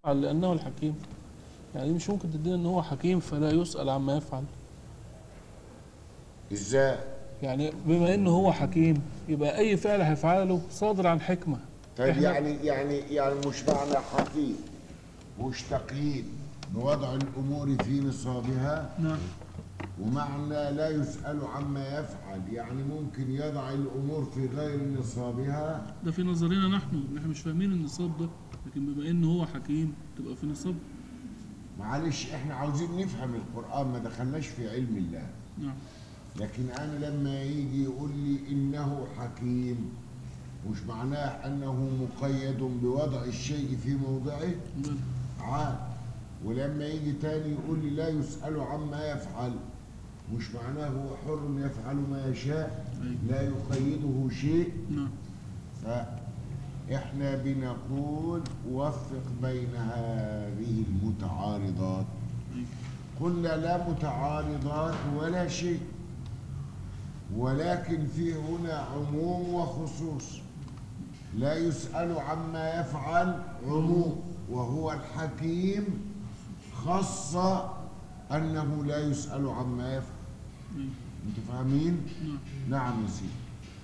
يفعل لأنه الحكيم يعني مش ممكن تدينا ان هو حكيم فلا يسأل عما يفعل ازاي يعني بما انه هو حكيم يبقى اي فعل هيفعله صادر عن حكمة طيب إحنا- يعني يعني يعني مش معنى حكيم مش تقييد بوضع الامور في نصابها نعم ومعنى لا يسأل عما يفعل يعني ممكن يضع الامور في غير نصابها ده في نظرنا نحن ان احنا مش فاهمين النصاب ده لكن بما انه هو حكيم تبقى في نصاب معلش احنا عاوزين نفهم القرآن ما دخلناش في علم الله نعم لكن انا لما يجي يقول لي انه حكيم مش معناه انه مقيد بوضع الشيء في موضعه بل عاد ولما يجي تاني يقول لي لا يسأل عما يفعل مش معناه هو حر يفعل ما يشاء أيوة. لا يقيده شيء نعم فإحنا بنقول وفق بين هذه المتعارضات أيوة. قلنا لا متعارضات ولا شيء ولكن في هنا عموم وخصوص لا يسأل عما يفعل عموم وهو الحكيم خص أنه لا يسأل عما يفعل أيوة. انتوا فاهمين؟ نعم نعم يا سيدي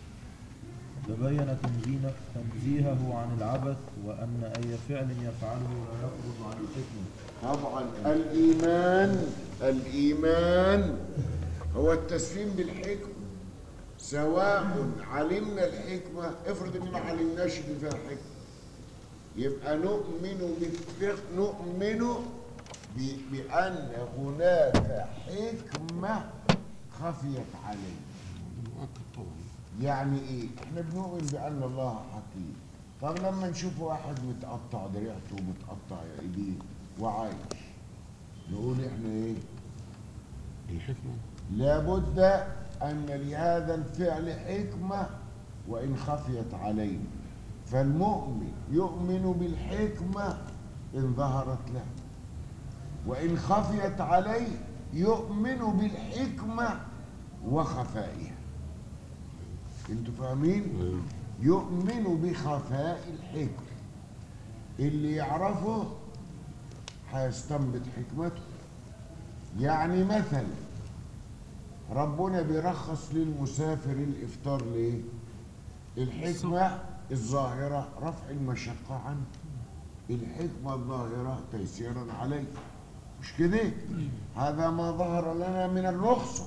تبين تنزيه تنزيهه عن العبث وأن أي فعل يفعله لا يخرج عن الحكمة طبعا الإيمان الإيمان هو التسليم بالحكمة سواء علمنا الحكمة افرض ان ما علمناش ان فيها حكمة يبقى نؤمن بالفقه نؤمن ب- بأن هناك حكمة خفيت علينا يعني ايه احنا بنؤمن بأن الله حكيم طب لما نشوف واحد متقطع دريعته ومتقطع ايديه وعايش نقول احنا ايه الحكمة لابد أن لهذا الفعل حكمة وإن خفيت علينا فالمؤمن يؤمن بالحكمة إن ظهرت له وإن خفيت عليه يؤمن بالحكمة وخفائها انتوا فاهمين؟ أيوة. يؤمن بخفاء الحكم اللي يعرفه هيستنبط حكمته يعني مثلا ربنا بيرخص للمسافر الافطار ليه الحكمه الظاهره رفع المشقه عنه الحكمه الظاهره تيسيرا عليه مش كده هذا ما ظهر لنا من الرخصه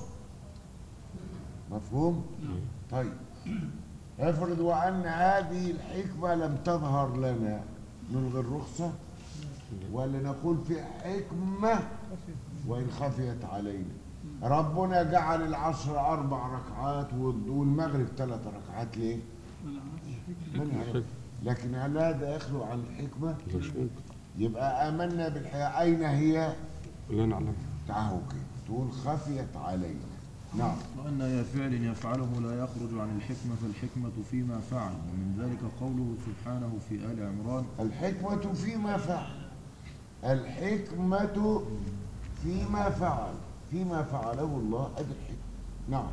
مفهوم طيب افرض وان هذه الحكمه لم تظهر لنا نلغي الرخصه ولا نقول في حكمه وإن خفيت علينا ربنا جعل العصر أربع ركعات والض- والمغرب ثلاث ركعات ليه؟ من عرف؟ لكن هل هذا يخلو عن الحكمة؟ مش ممكن يبقى آمنا بالحياة أين هي؟ لا نعلم تعالوا كده تقول خفيت علينا نعم وأن أي فعل يفعله لا يخرج عن الحكمة فالحكمة فيما فعل ومن ذلك قوله سبحانه في آل عمران الحكمة فيما فعل الحكمة فيما فعل فيما فعله الله أدي الحكمة نعم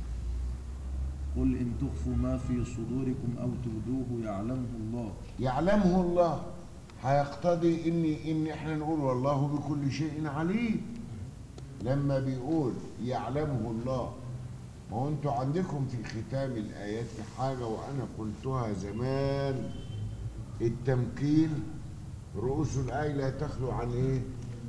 قل إن تخفوا ما في صدوركم أو تبدوه يعلمه الله يعلمه الله هيقتضي ان ان احنا نقول والله بكل شيء عليم لما بيقول يعلمه الله ما هو انتوا عندكم في ختام الايات حاجه وانا قلتها زمان التمكين رؤوس الايه لا تخلو عن ايه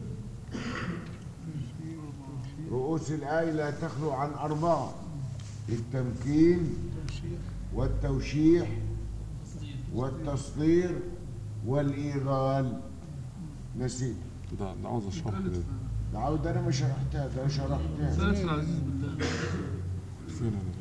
رؤوس الايه لا تخلو عن اربعه التمكين والتوشيح والتصدير والإيغال نسيت ده ده عاوز اشرح كده ده عاود أنا ما شرحتها ده شرحتها ثالث العزيز بالله فين انا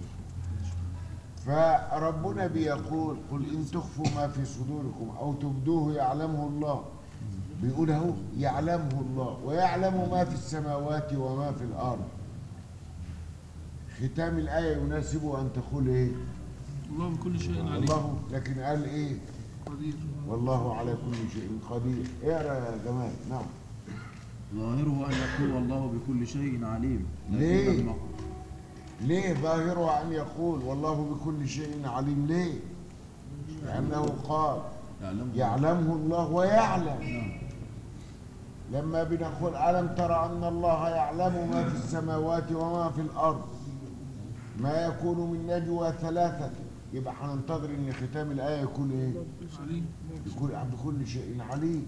فربنا بيقول قل إن تخفوا ما في صدوركم أو تبدوه يعلمه الله بيقول اهو يعلمه الله ويعلم ما في السماوات وما في الأرض ختام الآية يناسب أن تقول إيه الله بكل شيء عليم الله لكن قال إيه قدير والله على كل شيء قدير اقرا يا جمال نعم ظاهره أن يقول والله بكل شيء عليم لكن ليه؟ الم- ليه ظاهره أن يقول والله بكل شيء عليم ليه لأنه قال يعلمه يعلمه الله ويعلم لما بنقول ألم ترى أن الله يعلم ما في السماوات وما في الأرض ما يكون من نجوى ثلاثة يبقى هننتظر إن ختام الآية يكون إيه؟ عليم يكون بكل شيء عليم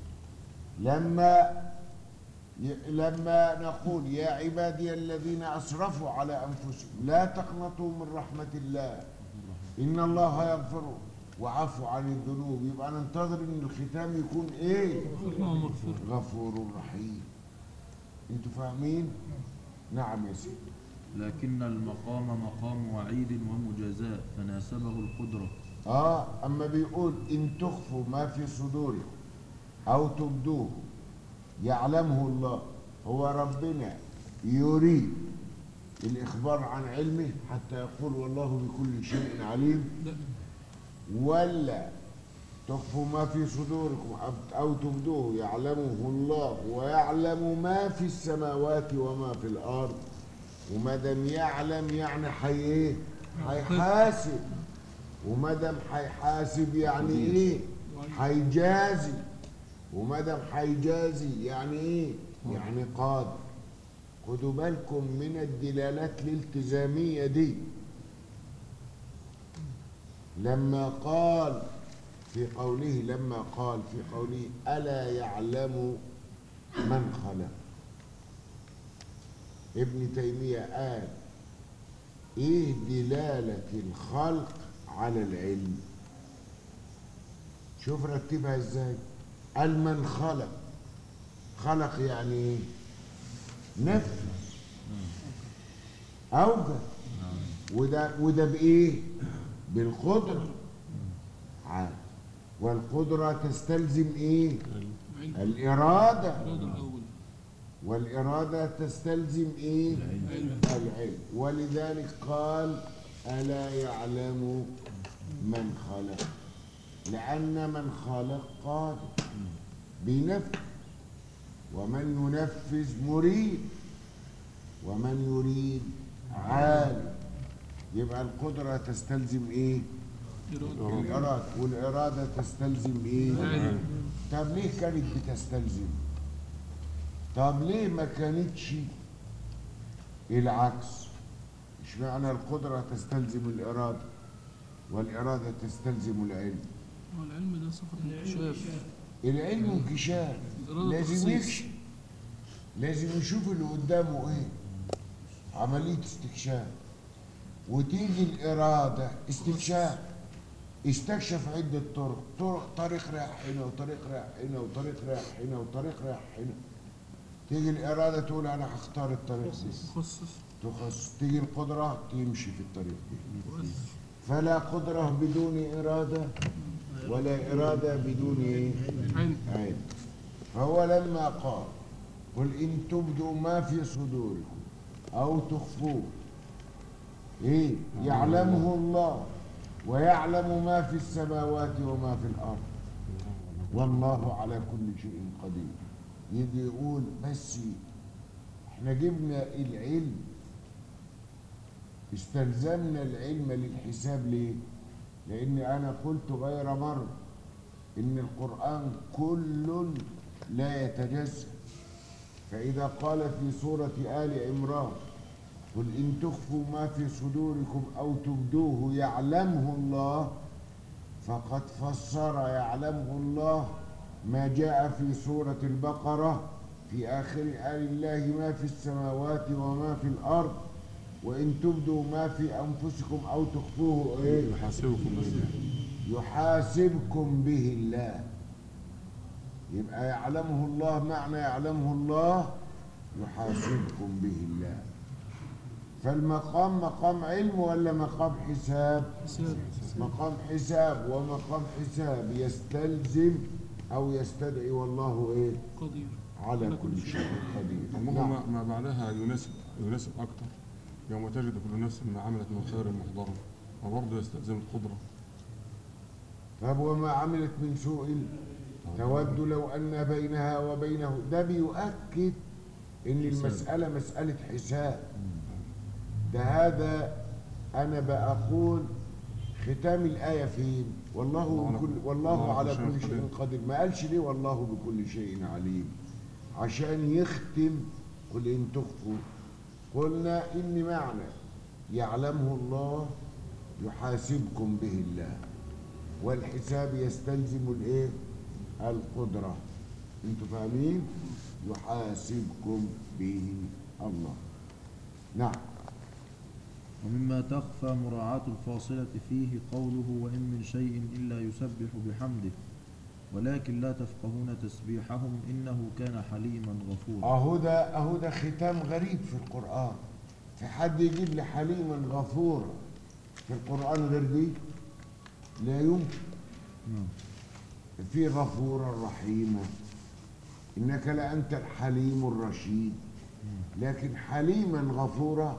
لما ي- لما نقول يا عبادي الذين أسرفوا على أنفسهم لا تقنطوا من رحمة الله إن الله يغفر وعفو عن الذنوب يبقى ننتظر إن الختام يكون إيه؟ رحمة ومغفرة غفور رحيم انتوا فاهمين؟ نعم يا سيدي لكن المقام مقام وعيد ومجازاة فناسبه القدرة اه اما بيقول ان تخفوا ما في صدوركم او تبدوه يعلمه الله هو ربنا يريد الاخبار عن علمه حتى يقول والله بكل شيء عليم لا ولا تخفوا ما في صدوركم أو- او تبدوه يعلمه الله ويعلم ما في السماوات وما في الارض وما دام يعلم يعني حي ايه هيحاسب وما دام هيحاسب يعني ايه هيجازي وما دام هيجازي يعني ايه يعني قادر خدوا بالكم من الدلالات الالتزاميه دي لما قال في قوله لما قال في قوله ألا يعلم من خلق ابن تيمية قال ايه دلالة الخلق على العلم شوف رتبها ازاي قال من خلق خلق يعني ايه نفذ اوجد وده وده بايه بالقدره عاد والقدره تستلزم ايه علم الاراده الإرادة الأول والاراده تستلزم ايه علم العلم ولذلك قال الا يعلم من خلق لان من خلق قادر بينفذ ومن ينفذ مريد ومن يريد عالم يبقى القدره تستلزم ايه إرادة الإرادة والإرادة تستلزم إيه؟ العلم. طب ليه كانت بتستلزم؟ طب ليه ما كانتش العكس؟ اشمعنى القدرة تستلزم الإرادة والإرادة تستلزم العلم؟ هو العلم ده صفة انكشاف العلم انكشاف الإرادة لازم تخصيص. يكشف لازم يشوف اللي قدامه ايه عملية استكشاف وتيجي الإرادة استكشاف استكشف عدة طرق طرق طريق رايح هنا وطريق رايح هنا وطريق رايح هنا وطريق رايح هنا تيجي الإرادة تقول أنا هختار الطريق ده مخصص تخص تيجي القدرة تمشي في الطريق ده مؤثر فلا قدرة بدون إرادة ولا إرادة بدون إيه؟ علم علم فهو لما قال قل إن تبدوا ما في صدوركم أو تخفوه إيه يعلمه الله ويعلم ما في السماوات وما في الأرض والله على كل شيء قدير يجي يقول بس احنا جبنا العلم استلزمنا العلم للحساب ليه لان انا قلت غير مره ان القران كل لا يتجزا فاذا قال في سوره ال عمران قل ان تخفوا ما في صدوركم او تبدوه يعلمه الله فقد فسر يعلمه الله ما جاء في سورة البقرة في آخر آل الله ما في السماوات وما في الأرض وإن تبدوا ما في أنفسكم أو تخفوه إيه؟ يحاسبكم بالله يحاسبكم به الله يبقى يعلمه الله معنى يعلمه الله يحاسبكم به الله فالمقام مقام علم ولا مقام حساب حساب مقام حساب ومقام حساب يستلزم او يستدعي والله ايه قدير على كل شيء قدير أما نعم. ما, ما بعدها يناسب يناسب أكتر يوم تجد كل نفس ما عملت من خير محضرا وبرضه يستلزم القدرة طب وما عملت من سوء تود لو ان بينها وبينه ده بيؤكد ان المساله مساله حساب ده هذا انا بقول ختام الايه فين والله الله على بكل كل- والله الله على على كل كل شيء شيء قدير. قدير ما قالش ليه والله بكل شيء عليم عشان يختم قل إن تخفوا قلنا إن معنى يعلمه الله يحاسبكم به الله والحساب يستلزم الايه القدرة انتوا فاهمين يحاسبكم به الله نعم ومما تخفى مراعاة الفاصلة فيه قوله وإن من شيء إلا يسبح بحمده ولكن لا تفقهون تسبيحهم إنه كان حليما غفورا اهو ده اهو ده ختام غريب في القرآن في حد يجيب لي حليما غفورا في القرآن غير دي لا يمكن نعم. في غفورا رحيما انك لانت الحليم الرشيد لكن حليما غفورا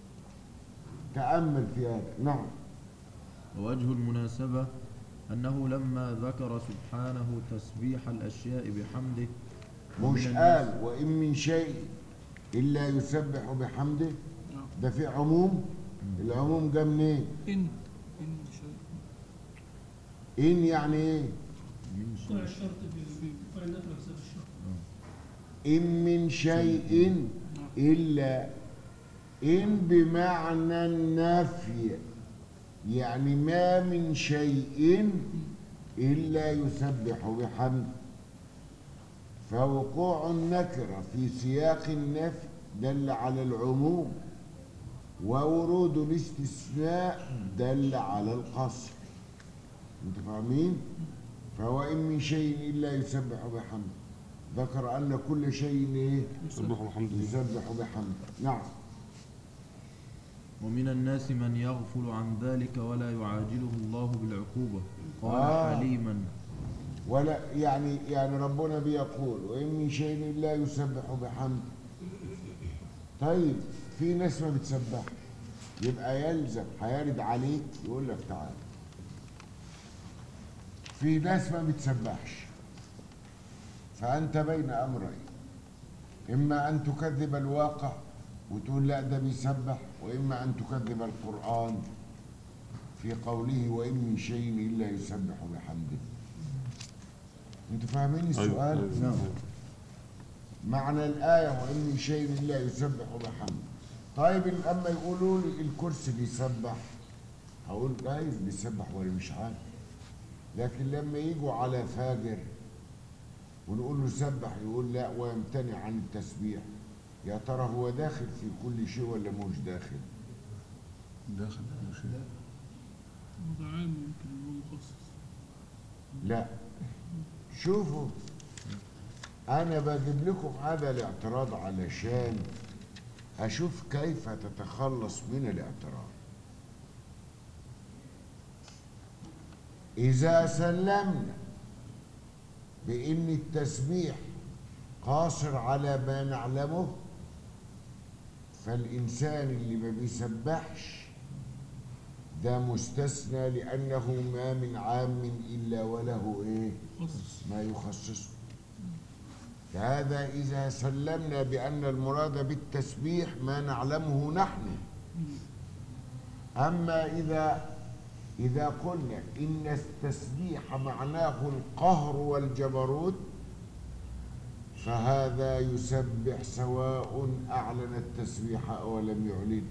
تامل في هذا نعم ووجه المناسبة أنه لما ذكر سبحانه تسبيح الأشياء بحمده ومن مش الناس- قال وان من شيء الا يسبح بحمده نعم. ده في عموم العموم جه منين إن إن شيء ان يعني ايه من طلع شيء الشرط بفعل النفي بسبب الشرط ان من شيء الا ان بمعنى النفي يعني ما من شيء الا يسبح بحمده فوقوع النكره في سياق النفي دل على العموم وورود الاستثناء دل على القصر انت فاهمين فهو ان من شيء الا يسبح بحمده ذكر ان كل شيء ايه سبحوا الحمد لله يسبح بحمده نعم ومن الناس من يغفل عن ذلك ولا يعاجله الله بالعقوبة قال آه. حليما ولا يعني يعني ربنا بيقول وان من شيء الا يسبح بحمده طيب في ناس ما بتسبح يبقى يلزم هيرد عليك يقول لك تعال في ناس ما بتسبحش فانت بين امرين اما ان تكذب الواقع وتقول لا ده بيسبح واما ان تكذب القران في قوله وان من شيء الا يسبح بحمده انتوا فاهمين السؤال أيوة. نعم. معنى الآية وإن من شيء إلا يسبح بحمده طيب لما يقولوا لي الكرسي بيسبح هقول جايز بيسبح ولا مش عارف لكن لما يجوا على فاجر ونقول له سبح يقول لا ويمتنع عن التسبيح يا ترى هو داخل في كل شيء ولا مش داخل داخل كل شيء وضع عام يمكن هو مخصص لا شوفوا انا بجيب لكم هذا الاعتراض علشان اشوف كيف تتخلص من الاعتراض اذا سلمنا بان التسبيح قاصر على ما نعلمه فالانسان اللي ما بيسبحش ده مستثنى لأنه ما من عام إلا وله إيه مخصص ما يخصصه هذا إذا سلمنا بأن المراد بالتسبيح ما نعلمه نحن أما إذا إذا قلنا إن التسبيح معناه القهر والجبروت فهذا يسبح سواء أعلن التسبيح أو لم يعلنه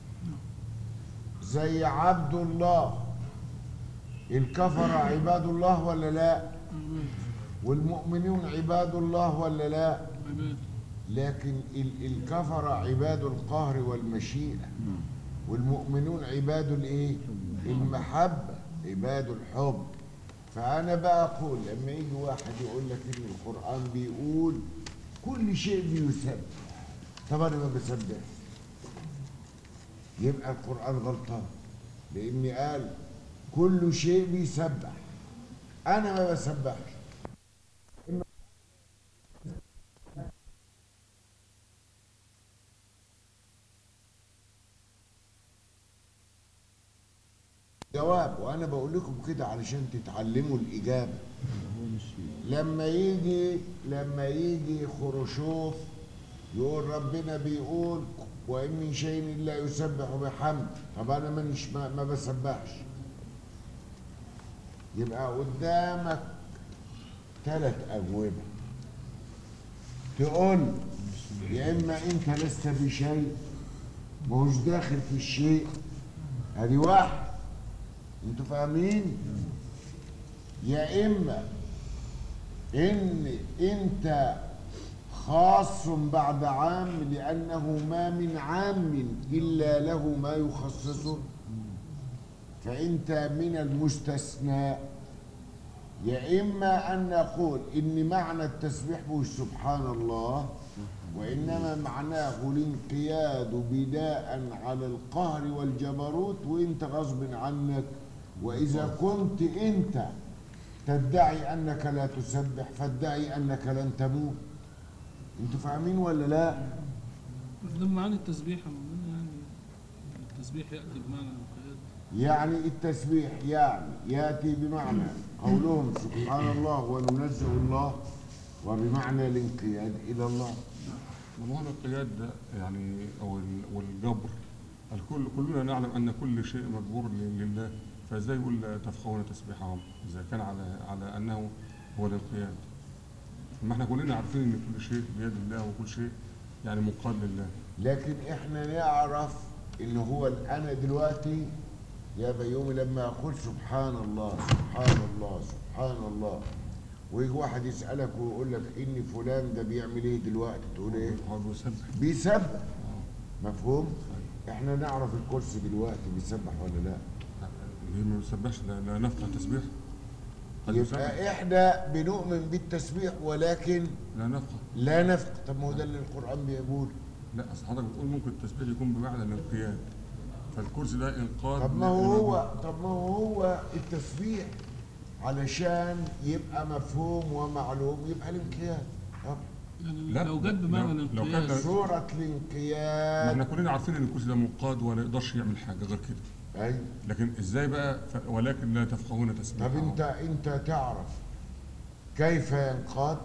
زي عبد الله الكفر عباد الله ولا لا عباد والمؤمنون عباد الله ولا لا عباد لكن ال- الكفر عباد القهر والمشيئة والمؤمنون عباد الايه المحبة عباد الحب فأنا بقى أقول لما يجي واحد يقول لك إن القرآن بيقول كل شيء بيسبح طب أنا ما بسبحش يبقى القرآن غلطان لأن قال كل شيء بيسبح أنا ما بسبحش جواب وأنا بقول لكم كده علشان تتعلموا الإجابة هو مش لما يجي لما يجي خروشوف يقول ربنا بيقول وإن من شيء إلا يسبح بحمد طب أنا مانيش ما, ما بسبحش يبقى قدامك ثلاث أجوبة تقول يا اما انت لست بشيء ما هوش داخل في الشيء ادي واحد انتوا فاهمين يا اما ان انت خاص بعد عام لانه ما من عام الا له ما يخصصه فانت من المستثنى يا إما أن نقول إن معنى التسبيح هو سبحان الله وإنما معناه الانقياد بداء على القهر والجبروت وإنت غصب عنك وإذا كنت أنت تدعي أنك لا تسبح فادعي أنك لن تموت أنتوا فاهمين ولا لا؟ ده معاني التسبيح يا مولانا يعني التسبيح يأتي بمعنى الانقياد يعني التسبيح يعني ياتي بمعنى قولهم سبحان الله وننزه الله وبمعنى الانقياد الى الله موضوع الانقياد ده يعني او ال- والجبر الكل كلنا نعلم ان كل شيء مجبور ل- لله فازاي يقول لا تفقهون تسبيحهم اذا كان على على انه هو الانقياد ما احنا كلنا عارفين ان كل شيء بيد الله وكل شيء يعني منقاد لله لكن احنا نعرف ان هو انا دلوقتي يا بيومي لما اقول سبحان الله سبحان الله سبحان الله ويجي واحد يسالك ويقول لك ان فلان ده بيعمل ايه دلوقتي تقول ايه هو بيسبح بيسبح مفهوم احنا نعرف الكرسي دلوقتي بيسبح ولا لا ليه ما بيسبحش لا, لا نفقه تسبيح قد يسبح يبقى احنا بنؤمن بالتسبيح ولكن لا نفقه لا نفق طب ما هو ده اللي القران بيقول لا اصل حضرتك بتقول ممكن التسبيح يكون بمعنى الانقياد فالكرسي ده انقاذ طب ما هو هو طب ما هو هو التسبيح علشان يبقى مفهوم ومعلوم يبقى الانقياد طب يعني لا، لو جت لو- بمعنى لو كان الانقياد سورة ما احنا الانقياد كلنا عارفين ان الكرسي ده منقاد ولا يقدرش يعمل حاجه غير كده اي لكن ازاي بقى ف... ولكن لا تفقهون طب تسبيحهم انت انت تعرف كيف ينقاد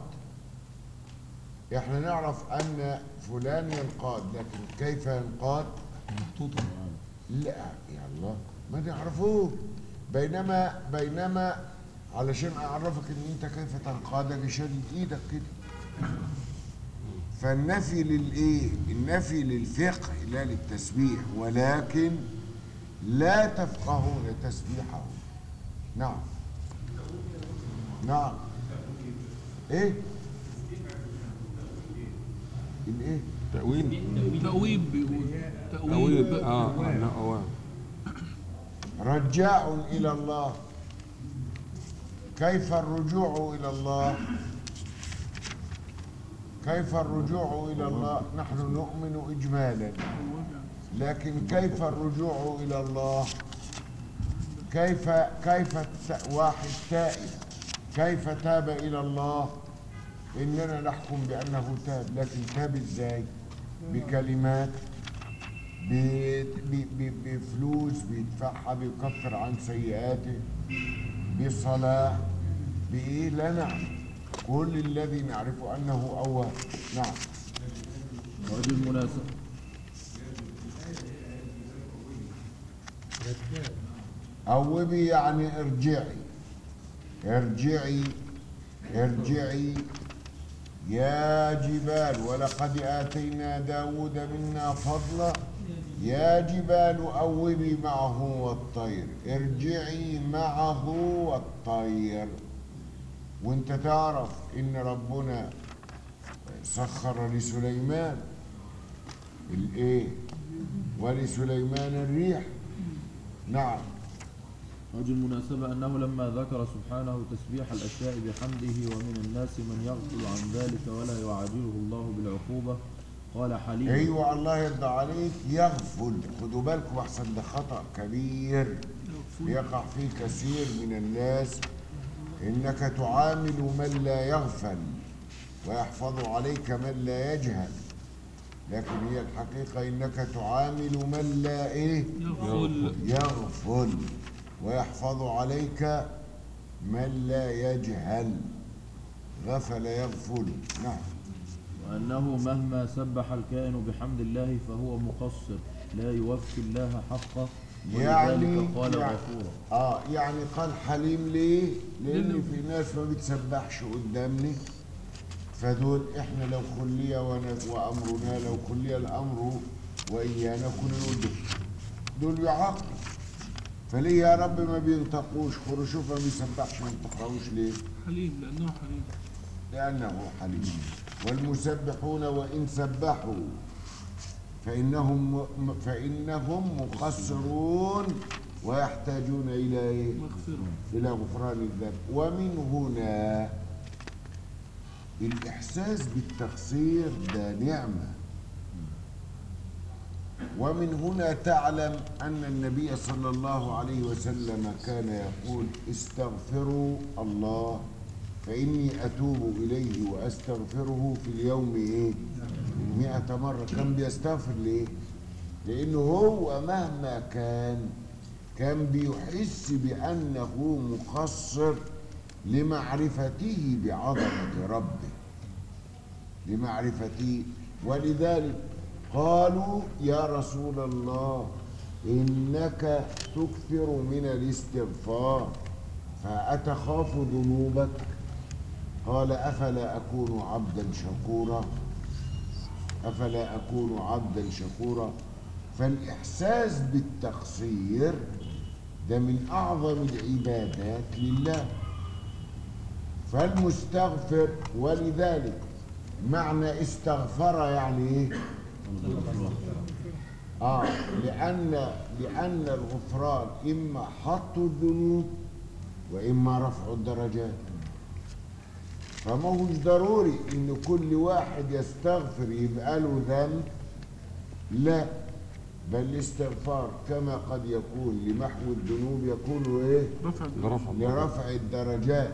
احنا نعرف ان فلان ينقاد لكن كيف ينقاد محطوطه لا يا الله ما نعرفوه بينما بينما علشان اعرفك ان انت كيف تنقاد اجي شادد ايدك كده فالنفي للايه النفي للفقه لا للتسبيح ولكن لا تفقهون تسبيحه نعم نعم ايه الايه تأويل تأويب بيقول تأويل تأويب اه اه لا هو رجاع إلى الله كيف الرجوع إلى الله كيف الرجوع إلى الله نحن نؤمن إجمالا لكن كيف الرجوع إلى الله كيف كيف الت- واحد تائب كيف تاب إلى الله إننا نحكم بأنه تاب لكن تاب إزاي بكلمات ب- ب- ب- بفلوس بيدفعها بيكفر عن سيئاته بصلاة بإيه لا نعلم كل الذي نعرفه أنه أواب نعم وهذه المناسبة أوبي يعني ارجعي ارجعي ارجعي يا جبال ولقد آتينا داود منا فضلا يا جبال أوبي معه والطير ارجعي معه والطير وانت تعرف ان ربنا سخر لسليمان الايه ولسليمان الريح نعم وجه المناسبة أنه لما ذكر سبحانه تسبيح الأشياء بحمده ومن الناس من يغفل عن ذلك ولا يعاجله الله بالعقوبة قال حليم ايوه الله يرضى عليك يغفل خدوا بالكم احسن ده خطا كبير يقع فيه كثير من الناس انك تعامل من لا يغفل ويحفظ عليك من لا يجهل لكن هي الحقيقه انك تعامل من لا ايه يغفل يغفل ويحفظ عليك من لا يجهل غفل يغفل نعم وأنه مهما سبح الكائن بحمد الله فهو مقصر لا يوفي الله حقه يعني ولذلك قال يعني غفورا اه يعني قال حليم ليه؟ لان في ناس ما بتسبحش قدامني فدول احنا لو خلي ون- وامرنا لو خلي الامر وايانا كنا نقول دول دول يعاقبوا فليه يا رب ما بينطقوش خرشوف ما بيسبحش ما ينطقوش ليه؟ حليم لأنه حليم لأنه حليم والمسبحون وإن سبحوا فإنهم فإنهم مقصرون ويحتاجون إلى إيه؟ مغفرة إلى غفران الذنب ومن هنا الإحساس بالتقصير ده نعمة ومن هنا تعلم أن النبي صلى الله عليه وسلم كان يقول استغفروا الله فإني أتوب إليه وأستغفره في اليوم إيه؟ مئة مرة كان بيستغفر ليه؟ لأنه هو مهما كان كان بيحس بأنه مقصر لمعرفته بعظمة ربه لمعرفته ولذلك قالوا يا رسول الله إنك تكثر من الاستغفار فأتخاف ذنوبك قال أفلا أكون عبدا شكورا أفلا أكون عبدا شكورا فالإحساس بالتقصير ده من أعظم العبادات لله فالمستغفر ولذلك معنى استغفر يعني ايه؟ اه لأن لأن الغفران إما حط الذنوب وإما رفع الدرجات فما هوش ضروري إن كل واحد يستغفر يبقى له ذنب لا بل الاستغفار كما قد يكون لمحو الذنوب يكون ايه؟ رفع ده رفع لرفع الدرجات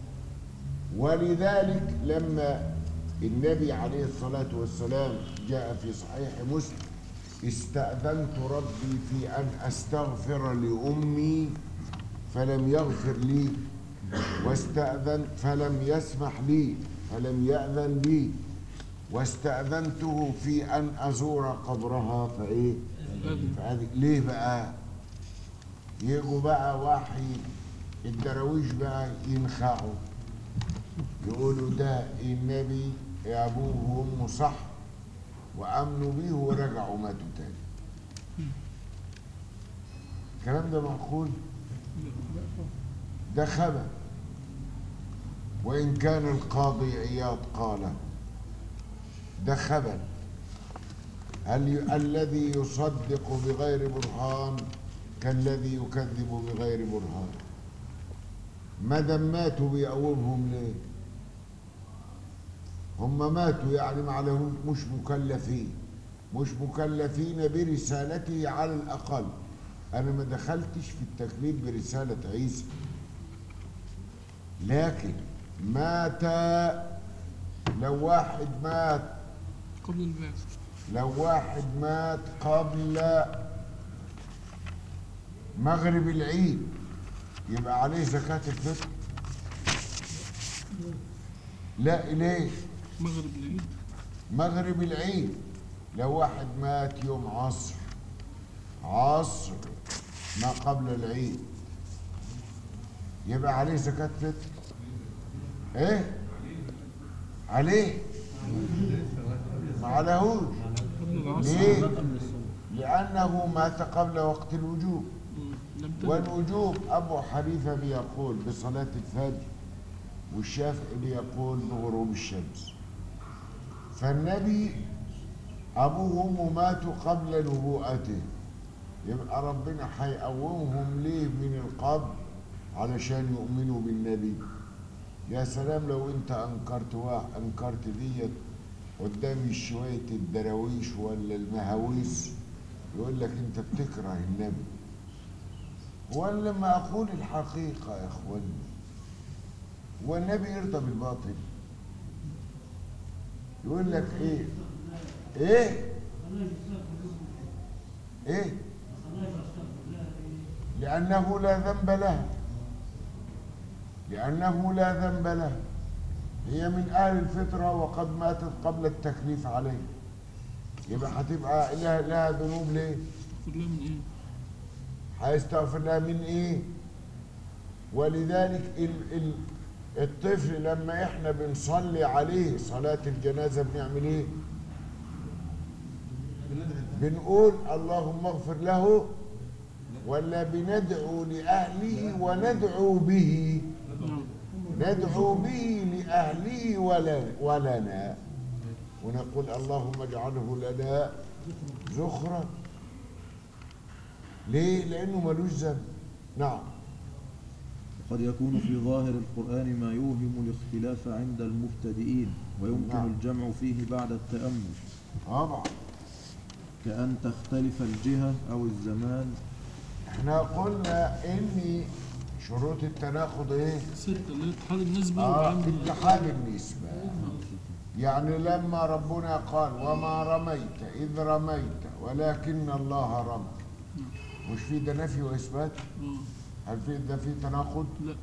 ولذلك لما النبي عليه الصلاة والسلام جاء في صحيح مسلم استأذنت ربي في أن أستغفر لأمي فلم يغفر لي واستأذن فلم يسمح لي فلم يأذن لي واستأذنته في أن أزور قبرها فإيه أذن. فهذه ليه بقى يجوا بقى وحي الدراويش بقى ينخعوا يقولوا ده النبي يا ابوه وامه صح وامنوا بيه ورجعوا ماتوا تاني الكلام ده معقول ده خبر وان كان القاضي عياض قاله ده خبر هل ي... الذي يصدق بغير برهان كالذي يكذب بغير برهان ما دام ماتوا بيقومهم ليه هم ماتوا يعني معلهم مش مكلفين مش مكلفين برسالته على الأقل أنا ما دخلتش في التكليف برسالة عيسى لكن مات لو واحد مات قبل البعث لو واحد مات قبل مغرب العيد يبقى عليه زكاة الفطر لا ليه مغرب العيد مغرب العيد لو واحد مات يوم عصر عصر ما قبل العيد يبقى عليه زكاة فطر ايه عليه ما عليهوش قبل العصر ليه لأنه مات قبل وقت الوجوب مم. لم تجد والوجوب أبو حنيفة بيقول بصلاة الفجر والشافعي بيقول بغروب الشمس فالنبي أبوه وأمه ماتوا قبل نبوءته يبقى ربنا هيقومهم ليه من القبر علشان يؤمنوا بالنبي يا سلام لو انت انكرت واحد انكرت ديت قدام شوية الدراويش ولا المهاويس يقول لك انت بتكره النبي ولا لما اقول الحقيقة يا اخواني هو النبي يرضى بالباطل يقول لك ايه ايه ايه لانه لا ذنب له لانه لا ذنب له هي من اهل الفطره وقد ماتت قبل التكليف عليه يبقى هتبقى لها لها ذنوب ليه كلها من ايه؟ هيستغفر لها من ايه ولذلك ال ال الطفل لما احنا بنصلي عليه صلاة الجنازة بنعمل ايه بنقول اللهم اغفر له ولا بندعو لأهله وندعو به نعم ندعو به لأهله ولا ولنا ونقول اللهم اجعله لنا ذخرا ليه؟ لأنه ملوش ذنب نعم قد يكون في ظاهر القرآن ما يوهم الاختلاف عند المبتدئين ويمكن نعم. الجمع فيه بعد التأمل طبعا كأن تختلف الجهة أو الزمان احنا قلنا ان شروط التناقض ايه؟ ستة اللي هي اتحاد النسبة اه والعمل اتحاد النسبة يعني لما ربنا قال وما رميت إذ رميت ولكن الله رمى مش في ده نفي وإثبات؟ آه. هل في ده في تناقض؟ لا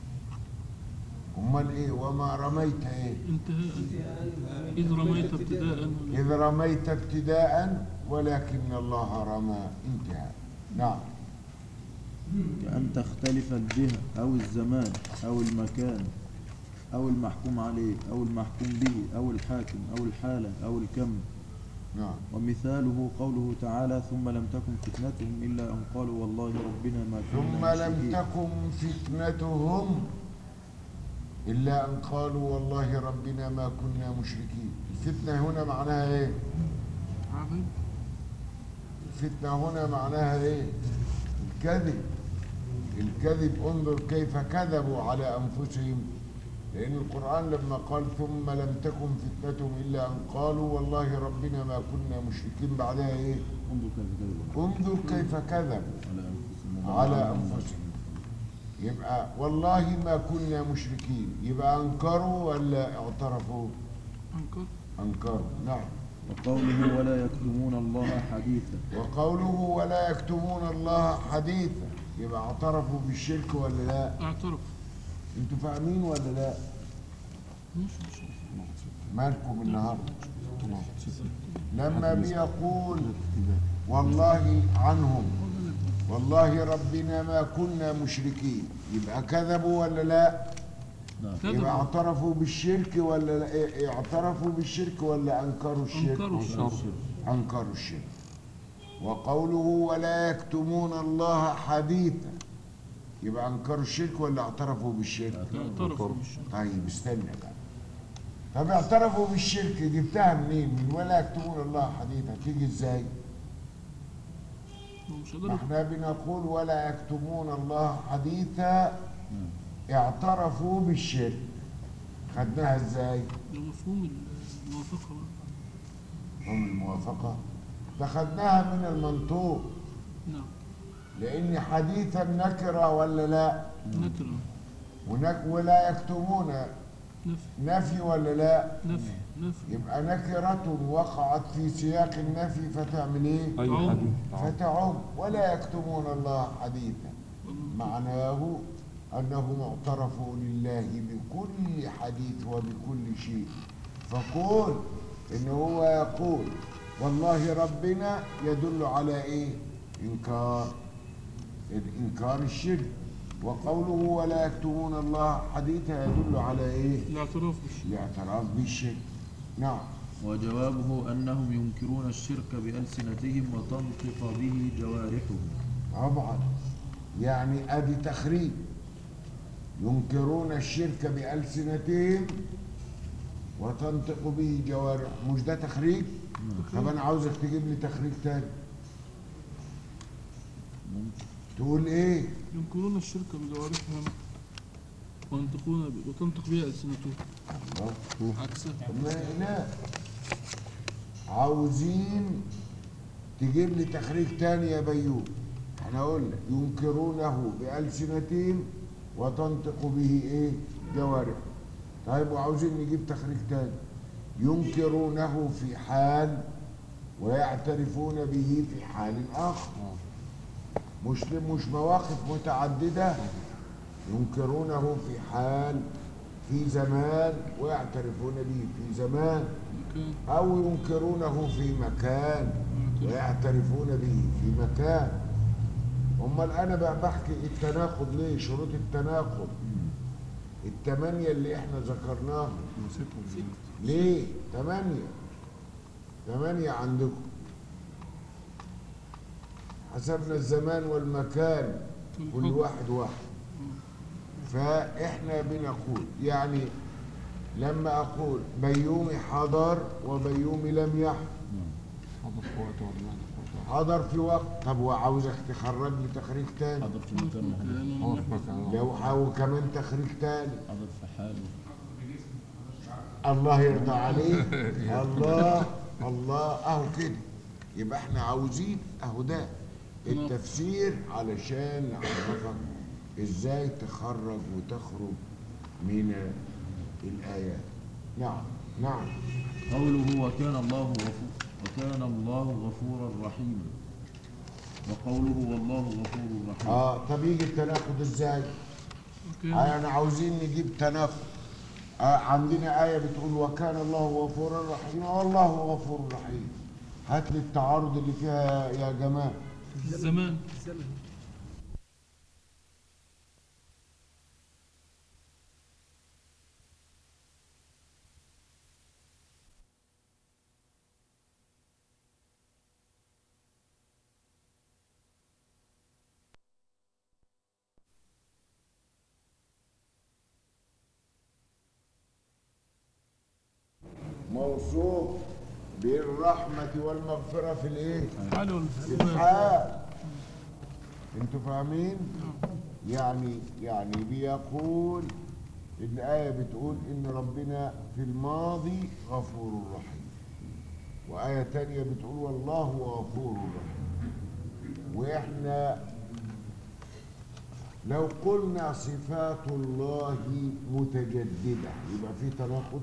امال ايه وما رميت ايه انتهاء إذ رميت ابتداء اذ رميت ابتداء ولكن الله رمى انتهى نعم كأن تختلف الجهة أو الزمان أو المكان أو المحكوم عليه أو المحكوم به أو الحاكم أو الحالة أو الكم نعم ومثاله قوله تعالى ثم لم تكن فتنتهم إلا أن قالوا والله ربنا ما ثم كنا لم مشركين. تكن فتنتهم إلا أن قالوا والله ربنا ما كنا مشركين الفتنة هنا معناها إيه؟ عبد الفتنة هنا معناها إيه؟ الكذب الكذب انظر كيف كذبوا على أنفسهم لأن القرآن لما قال ثم لم تكن فتنتهم إلا أن قالوا والله ربنا ما كنا مشركين بعدها إيه؟ انظر كيف كذبوا انظر كيف كذبوا على أنفسهم على أنفسهم يبقى والله ما كنا مشركين يبقى أنكروا ولا اعترفوا أنكر أنكروا نعم وقوله ولا يكتمون الله حديثا وقوله ولا يكتمون الله حديثا يبقى اعترفوا بالشرك ولا لا اعترف انتوا فاهمين ولا لا مش مش مالكم النهارده لما بيقول والله عنهم والله ربنا ما كنا مشركين يبقى كذبوا ولا لا يبقى كذب اعترفوا بالشرك ولا لا إيه، اعترفوا بالشرك ولا انكروا الشرك أنكروا الشرك انكروا الشرك وقوله ولا يكتمون الله حديثا يبقى انكروا الشرك ولا اعترفوا بالشرك اعترفوا بالشرك طيب استنى بقى طب اعترفوا بالشرك جبتها منين من ولا يكتمون الله حديثا تيجي ازاي مش ما قادر احنا بنقول ولا يكتمون الله حديثا اعترفوا بالشرك خدناها ازاي ده مفهوم الموافقة بقى. هم الموافقة ده خدناها من المنطوق نعم لأن حديثا نكرة ولا لا نكرة ونك ولا يكتمون نفي نفي ولا لا نفي نفي يبقى نكرة وقعت في سياق النفي فتعمل ايه أي تعم. حديث تعم. فتعم ولا يكتمون الله حديثا معناه أنهم اعترفوا لله بكل حديث وبكل شيء فقول إن هو يقول والله ربنا يدل على إيه إنكار إنكار الشرك وقوله ولا يكتمون الله حديثا يدل على إيه الاعتراف بالشرك الاعتراف بالشرك نعم وجوابه أنهم ينكرون الشرك بألسنتهم وتنطق به جوارحهم طبعا يعني ادي تخريج ينكرون الشرك بألسنتهم وتنطق به جوارح مش ده تخريج طب انا عاوزك تجيب لي تخريج تاني تقول ايه ينكرون الشرك بجوارحهم وينطقون ب... وتنطق بها ألسنتهم الله عكسها ما لا عاوزين تجيب لي تخريج تاني يا بيوم احنا قلنا ينكرونه بألسنتهم وتنطق به ايه جوارح طيب وعاوزين نجيب تخريج تاني ينكرونه في حال ويعترفون به في حال آخر مش مش مواقف متعددة ينكرونه في حال في زمان ويعترفون به في زمان مكان أو ينكرونه في مكان ويعترفون به في مكان أمال أنا بقى بحكي التناقض ليه شروط التناقض التمانية اللي احنا ذكرناهم نسيتهم ليه؟ تمانية تمانية عندكم حسبنا الزمان والمكان كل واحد واحد فاحنا بنقول يعني لما اقول بيومي حضر وبيومي لم يحضر حضر في وقت ولا ما حضر في وقت حضر في وقت طب وعاوزك تخرج لي تخريج تاني حضر في مكان محدد حضر في مكان لو حاول كمان تخريج تاني حضر في حاله الله يرضى عليه الله الله اهو كده يبقى احنا عاوزين اهو ده التفسير علشان نعرفك ازاي تخرج وتخرج من الايات نعم نعم قوله وكان الله غفور وكان الله غفورا رحيما وقوله والله غفور رحيم اه طب يجي التناقض ازاي اوكي آه انا عاوزين نجيب تناقض آه عندنا آية بتقول وكان الله غفورا رحيما والله غفور رحيم هات لي التعارض اللي فيها يا جماعة الزمان موصوف بالرحمة والمغفرة في الايه؟ حال ولا في الحال انتوا فاهمين؟ يعني يعني بيقول الآية بتقول إن ربنا في الماضي غفور رحيم وآية تانية بتقول والله غفور رحيم وإحنا لو قلنا صفات الله متجددة يبقى في تناقض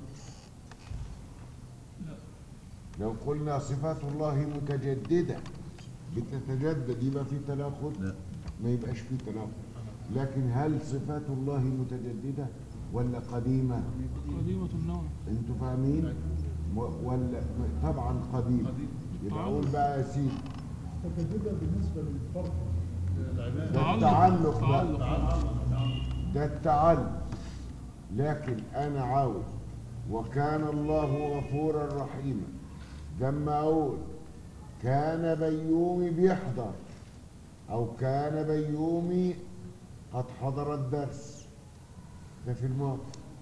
لو قلنا صفات الله متجددة بتتجدد يبقى في تناقض لا ما يبقاش في تناقض لكن هل صفات الله متجددة ولا قديمة قديمة النوع انتوا فاهمين و- ولا طبعا قديمة يبقى اقول بقى يا سيدي متجددة بالنسبة للفرد ده التعلق تعلق بقى ده التعلق لكن انا عاوز وكان الله غفورا رحيما لما اقول كان بيومي بيحضر او كان بيومي قد حضر الدرس ده في الماضي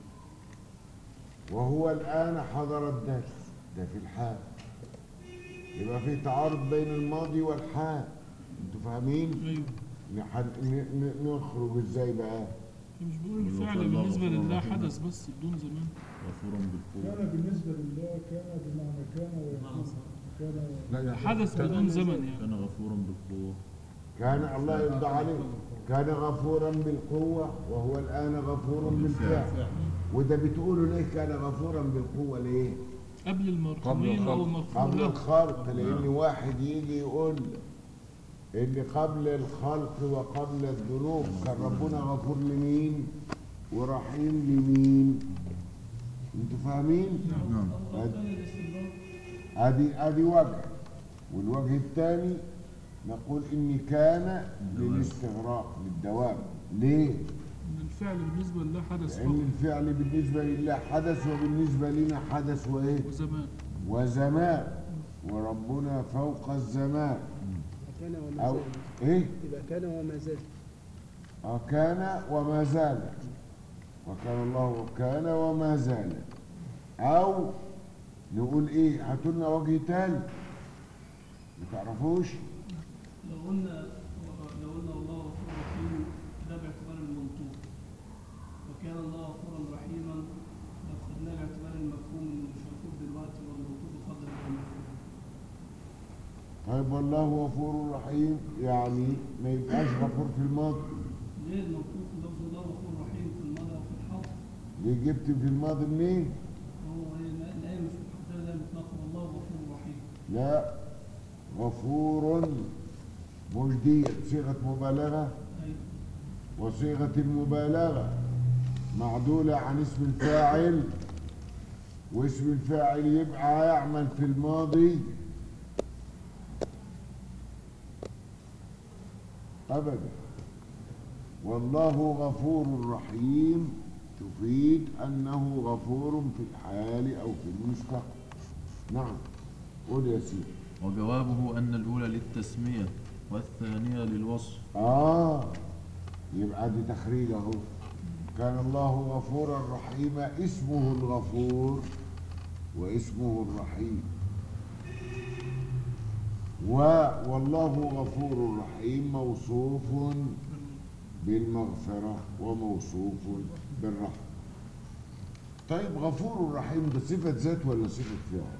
وهو الان حضر الدرس ده في الحال يبقى في تعارض بين الماضي والحال انتوا فاهمين ايوه نح- ن- ن- نخرج ازاي بقى مش بيقول والله الفعل الله بالنسبة غفور لله رحيم. حدث بس بدون زمان غفورا بالقوة كان بالنسبة لله كان بمعنى كان ويكون كان لا يا حدث بدون زمن يعني كان غفورا بالقوة كان الله يرضى عليه كان غفورا بالقوة وهو الآن غفور بالفعل وده بتقولوا ليه كان غفورا بالقوة ليه؟ قبل المرحومين او الخلق. المغفور قبل له الخلق لأن واحد يجي يقول إن قبل الخلق وقبل الذنوب كان ربنا غفور لمين؟ ورحيم لمين؟ انتوا فاهمين؟ نعم ادي ادي وجه والوجه الثاني نقول ان كان للاستغراق للدوام ليه؟ ان الفعل بالنسبة لله حدث لان فقط الفعل بالنسبه لله حدث وبالنسبه لنا حدث وايه؟ وزمان وزمان وربنا فوق الزمان كان وما او زال ايه؟ يبقى كان وما زال آه كان وما زال وكان الله كان وما زال او نقول ايه؟ هاتوا لنا وجه تاني ما تعرفوش؟ لو قلنا لو قلنا الله غفور رحيم ده باعتبار المنطوق وكان الله غفورا رحيما لو خدناه باعتبار المفهوم اللي مش مفهوم دلوقتي والمنطوق يفضل يبقى المفهوم طيب والله غفور رحيم يعني ما يبقاش غفور في الماضي ليه المنطوق لفظ الله غفور رحيم في الماضي او في الحاضر ليه جبت في الماضي منين؟ هو هي الآية مش متحددة الآية مطلقة والله غفور رحيم لا غفور مش دي صيغة مبالغة أيوة وصيغة المبالغة معدولة عن اسم الفاعل واسم الفاعل يبقى يعمل في الماضي أبدا والله غفور رحيم تفيد أنه غفور في الحال أو في المستقبل نعم قول يا سيدي وجوابه أن الأولى للتسمية والثانية للوصف آه يبقى دي تخريج أهو كان الله غفورا رحيما اسمه الغفور واسمه الرحيم و والله غفور رحيم موصوف بالمغفرة وموصوف بالرحمة طيب غفور رحيم ده صفة ذات ولا صفة فعل؟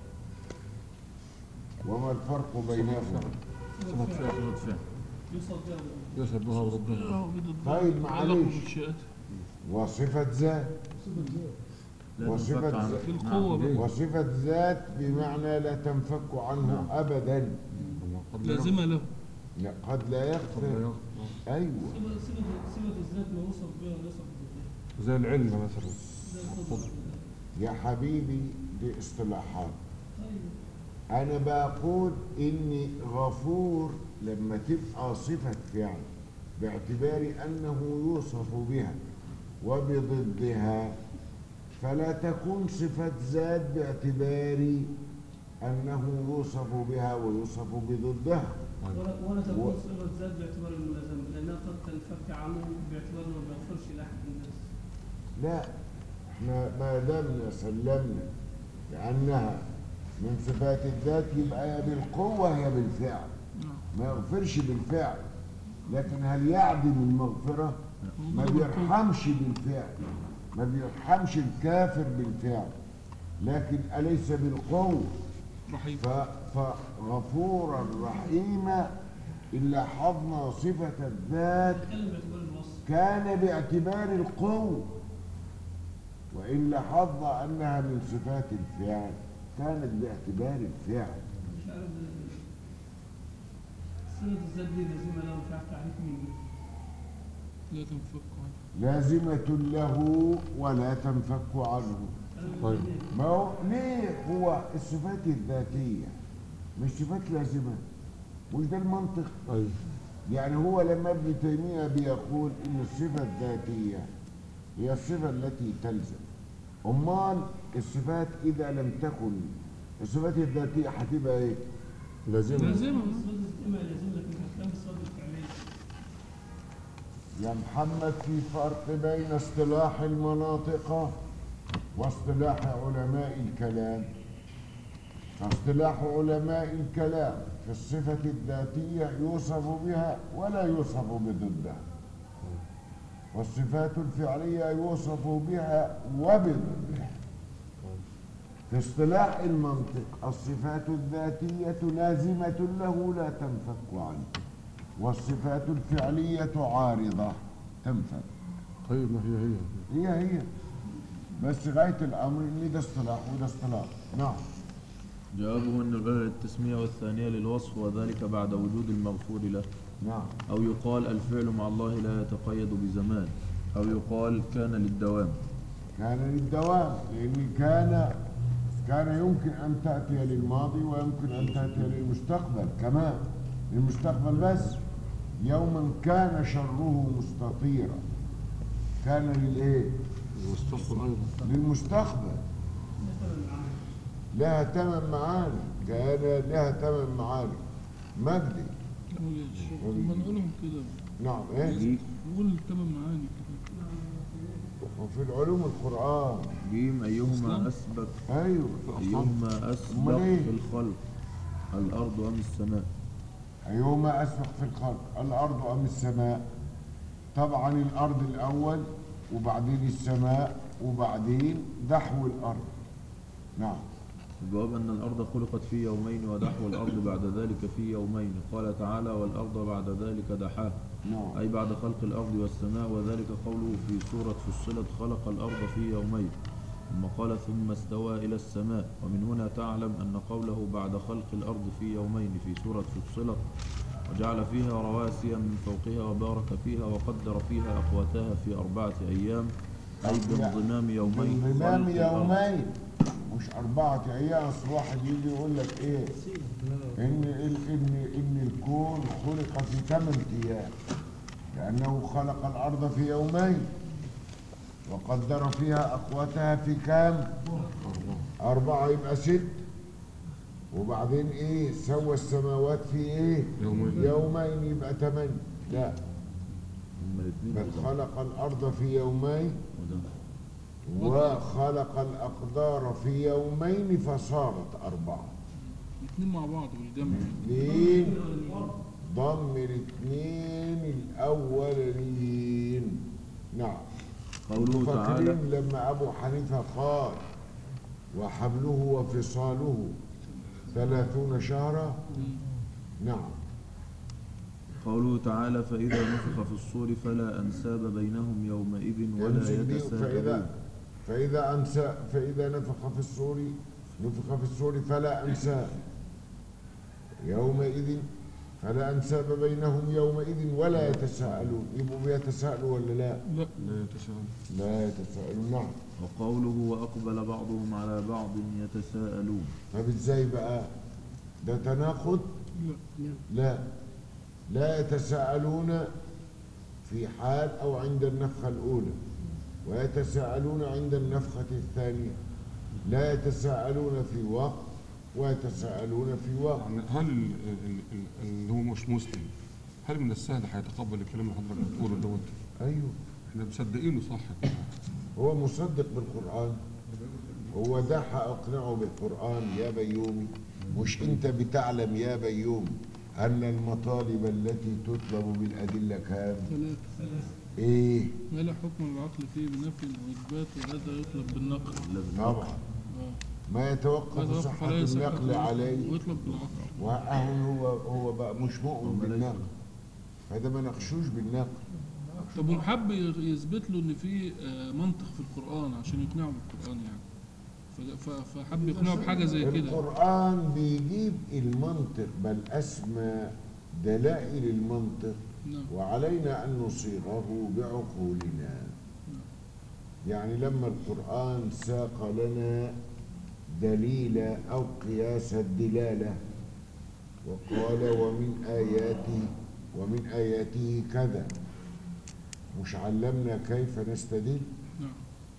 وما الفرق بينهما؟ صفة فعل صفة فعل يوصف بها يشهد بها وربها اه بدت طيب، علاقة معلش. بالمنشآت. وصفة ذات لا وصفة تنفك عن- ذات. في القوة بقى. وصفة ذات بمعنى لا تنفك عنه أبدا قد لا لازمة له لا قد لا يغفر، قد لا يغفر يغفر. أيوه صفة صفة صفة الذات ما يوصف بها ويوصف بها زي العلم مثلا زي القدرة يا حبيبي دي اصطلاحات طيب أنا بقول إني غفور لما تبقى صفة فعل باعتبار أنه يوصف بها وبضدها فلا تكون صفة ذات باعتبار أنه يوصف بها ويوصف بضدها ولا ولا و- تكون صفة ذات باعتبار الملازمة لأنها قد تنفك عنه باعتبار إنه ما بيغفرش لأحد الناس لا احنا ما دامنا سلمنا لأنها من صفات الذات يبقى يا بالقوة يا بالفعل ما يغفرش بالفعل لكن هل يعدم المغفرة ما بيرحمش بالفعل ما بيرحمش الكافر بالفعل لكن أليس بالقوة رحيم ف- فغفورا رحيما إلا حضنا صفة الذات نتكلم باعتبار الوصف كان باعتبار القوة وإلا حظ أنها من صفات الفعل كانت باعتبار الفعل مش عارف صفة الذات دي لازمة لها مش عارف تعريف مين لا تنفك عنه لازمة له ولا تنفك عنه طيب. ما هو ليه هو الصفات الذاتية مش صفات لازمة مش ده المنطق أيوه يعني هو لما ابن تيمية بيقول إن الصفة الذاتية هي الصفة التي تلزم أمال الصفات إذا لم تكن الصفات الذاتية هتبقى إيه؟ لازم لازمة صفة الذات ما لازم لكن كان الصفات الفعلية يا محمد في فرق بين اصطلاح المناطق واصطلاح علماء الكلام فاصطلاح علماء الكلام في الصفة الذاتية يوصف بها ولا يوصف بضدها والصفات الفعلية يوصف بها وبضدها في اصطلاح المنطق الصفات الذاتية لازمة له لا تنفك عنه والصفات الفعلية عارضة تنفك طيب ما هي هي هي هي بس غاية الأمر إن ده اصطلاح وده اصطلاح نعم جوابه أن الأولى للتسمية والثانية للوصف وذلك بعد وجود المغفور له نعم أو يقال الفعل مع الله لا يتقيد بزمان أو يقال كان للدوام كان للدوام لأن كان كان يمكن أن تأتي للماضي ويمكن أن تأتي للمستقبل كمان للمستقبل بس يوما كان شره مستطيرا كان للإيه؟ واستغفر أيضا للمستقبل لها ثمان معاني كان لها ثمان معاني مجدي قول يا شيخ ما نقولهم كده نعم ايه جيم نقول الثمان معاني كده وفي العلوم القرآن جيم أيهما أصلاً. أسبق ايوه أيهما أسبق أمال إيه؟ في الخلق الأرض أم السماء أيهما أسبق في الخلق الأرض أم السماء طبعا الأرض الأول وبعدين السماء وبعدين دحو الأرض نعم الجواب أن الأرض خلقت في يومين ودحو الأرض بعد ذلك في يومين قال تعالى والأرض بعد ذلك دحاها نعم أي بعد خلق الأرض والسماء وذلك قوله في سورة فصلت خلق الأرض في يومين ثم قال ثم استوى إلى السماء ومن هنا تعلم أن قوله بعد خلق الأرض في يومين في سورة فصلت وجعل فيها رواسي من فوقها وبارك فيها وقدر فيها أقواتها في أربعة أيام أي بانضمام يومين بانضمام خلق الأرض. يومين مش أربعة أيام أصل واحد يجي يقول لك إيه إن إن إن إن الكون خلق في ثمان أيام لأنه خلق الأرض في يومين وقدر فيها أقواتها في كام أربعة يبقى ست وبعدين إيه سوى السماوات في إيه يومين. يومين يبقى تمانية لا هما الاثنين بل خلق الأرض في يومين وده وخلق الأقدار في يومين فصارت أربعة الاثنين مع بعض بالجمع الاثنين ضم الاثنين الأولين نعم قوله تعالى فاكرين لما أبو حنيفة قال وحمله وفصاله ثلاثون شهرا نعم قوله تعالى فإذا نفخ في الصور فلا أنساب بينهم يومئذ ولا ينزل به يتساءلون فإذا فإذا أنسى فإذا نفخ في الصور نفخ في الصور فلا أنساب يومئذ فلا أنساب بينهم يومئذ ولا يتساءلون يبقوا بيتساءلوا ولا لا؟ لا لا يتساءل لا يتساءلون نعم وقوله وأقبل بعضهم على بعض يتساءلون طب ازاي بقى؟ ده تناقض؟ لا لا لا يتساءلون في حال أو عند النفخة الأولى ويتساءلون عند النفخة الثانية لا يتساءلون في وقت ويتساءلون في وقت يعني هل ال- ال- ال- اللي هو مش مسلم هل من السهل هيتقبل الكلام اللي حضرتك بتقوله دوت؟ أيوه احنا مصدقينه صح كده. هو مصدق بالقرآن هو ده هأقنعه بالقرآن يا بيومي مش أنت بتعلم يا بيومي أن المطالب التي تطلب بالأدلة كام؟ ثلاثة إيه؟ ما لا حكم العقل فيه بنفي وإثبات وهذا يطلب بالنقل طبعا آه. ما هذا يتوقف يقف صحة عليه صحة النقل عليه ويطلب بالعقل وأهو هو هو بقى مش مؤمن هم ليسوا. بالنقل فده ما نخشوش بالنقل طب وحب يثبت له ان في آه، منطق في القرآن عشان يقنعه بالقرآن يعني ف- ف- فحب يقنعه بحاجة زي كده القرآن بيجيب المنطق بل أسمى دلائل المنطق نعم وعلينا أن نصيغه بعقولنا يعني لما القرآن ساق لنا دليل أو قياس الدلالة وقال ومن آياته ومن آياته كذا مش علمنا كيف نستدل نعم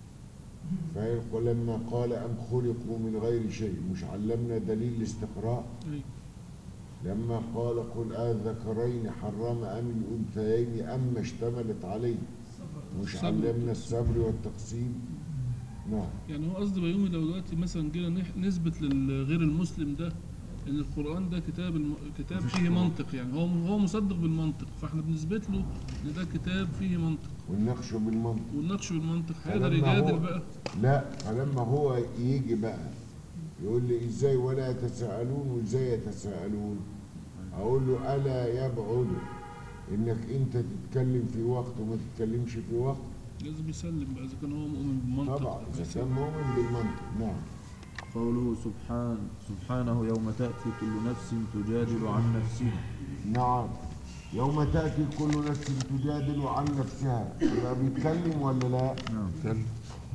فيقول لما قال أم خلقوا من غير شيء مش علمنا دليل الاستقراء أي لما قال قل آذكرين حرم أم الأنثيين أم اشتملت عليه مش الصبر علمنا الصبر والتقسيم نعم يعني هو قصد بيومي لو دلوقتي مثلا جينا نح- نثبت للغير المسلم ده ان القرآن ده كتاب الم... كتاب فيه منطق يعني هو هو مصدق بالمنطق فاحنا بنثبت له ان ده كتاب فيه منطق والنقش بالمنطق ونناقشه بالمنطق هيقدر فلما هو- يجادل بقى لا فلما هو يجي بقى يقول لي ازاي ولا يتساءلون وازاي يتساءلون اقول له الا يبعد انك انت تتكلم في وقت وما تتكلمش في وقت لازم يسلم بقى اذا كان هو مؤمن بالمنطق طبعا اذا كان مؤمن بالمنطق نعم قوله سبحان سبحانه يوم تأتي كل نفس تجادل عن نفسها نعم يوم تأتي كل نفس تجادل عن نفسها يبقى بيتكلم ولا لا نعم كان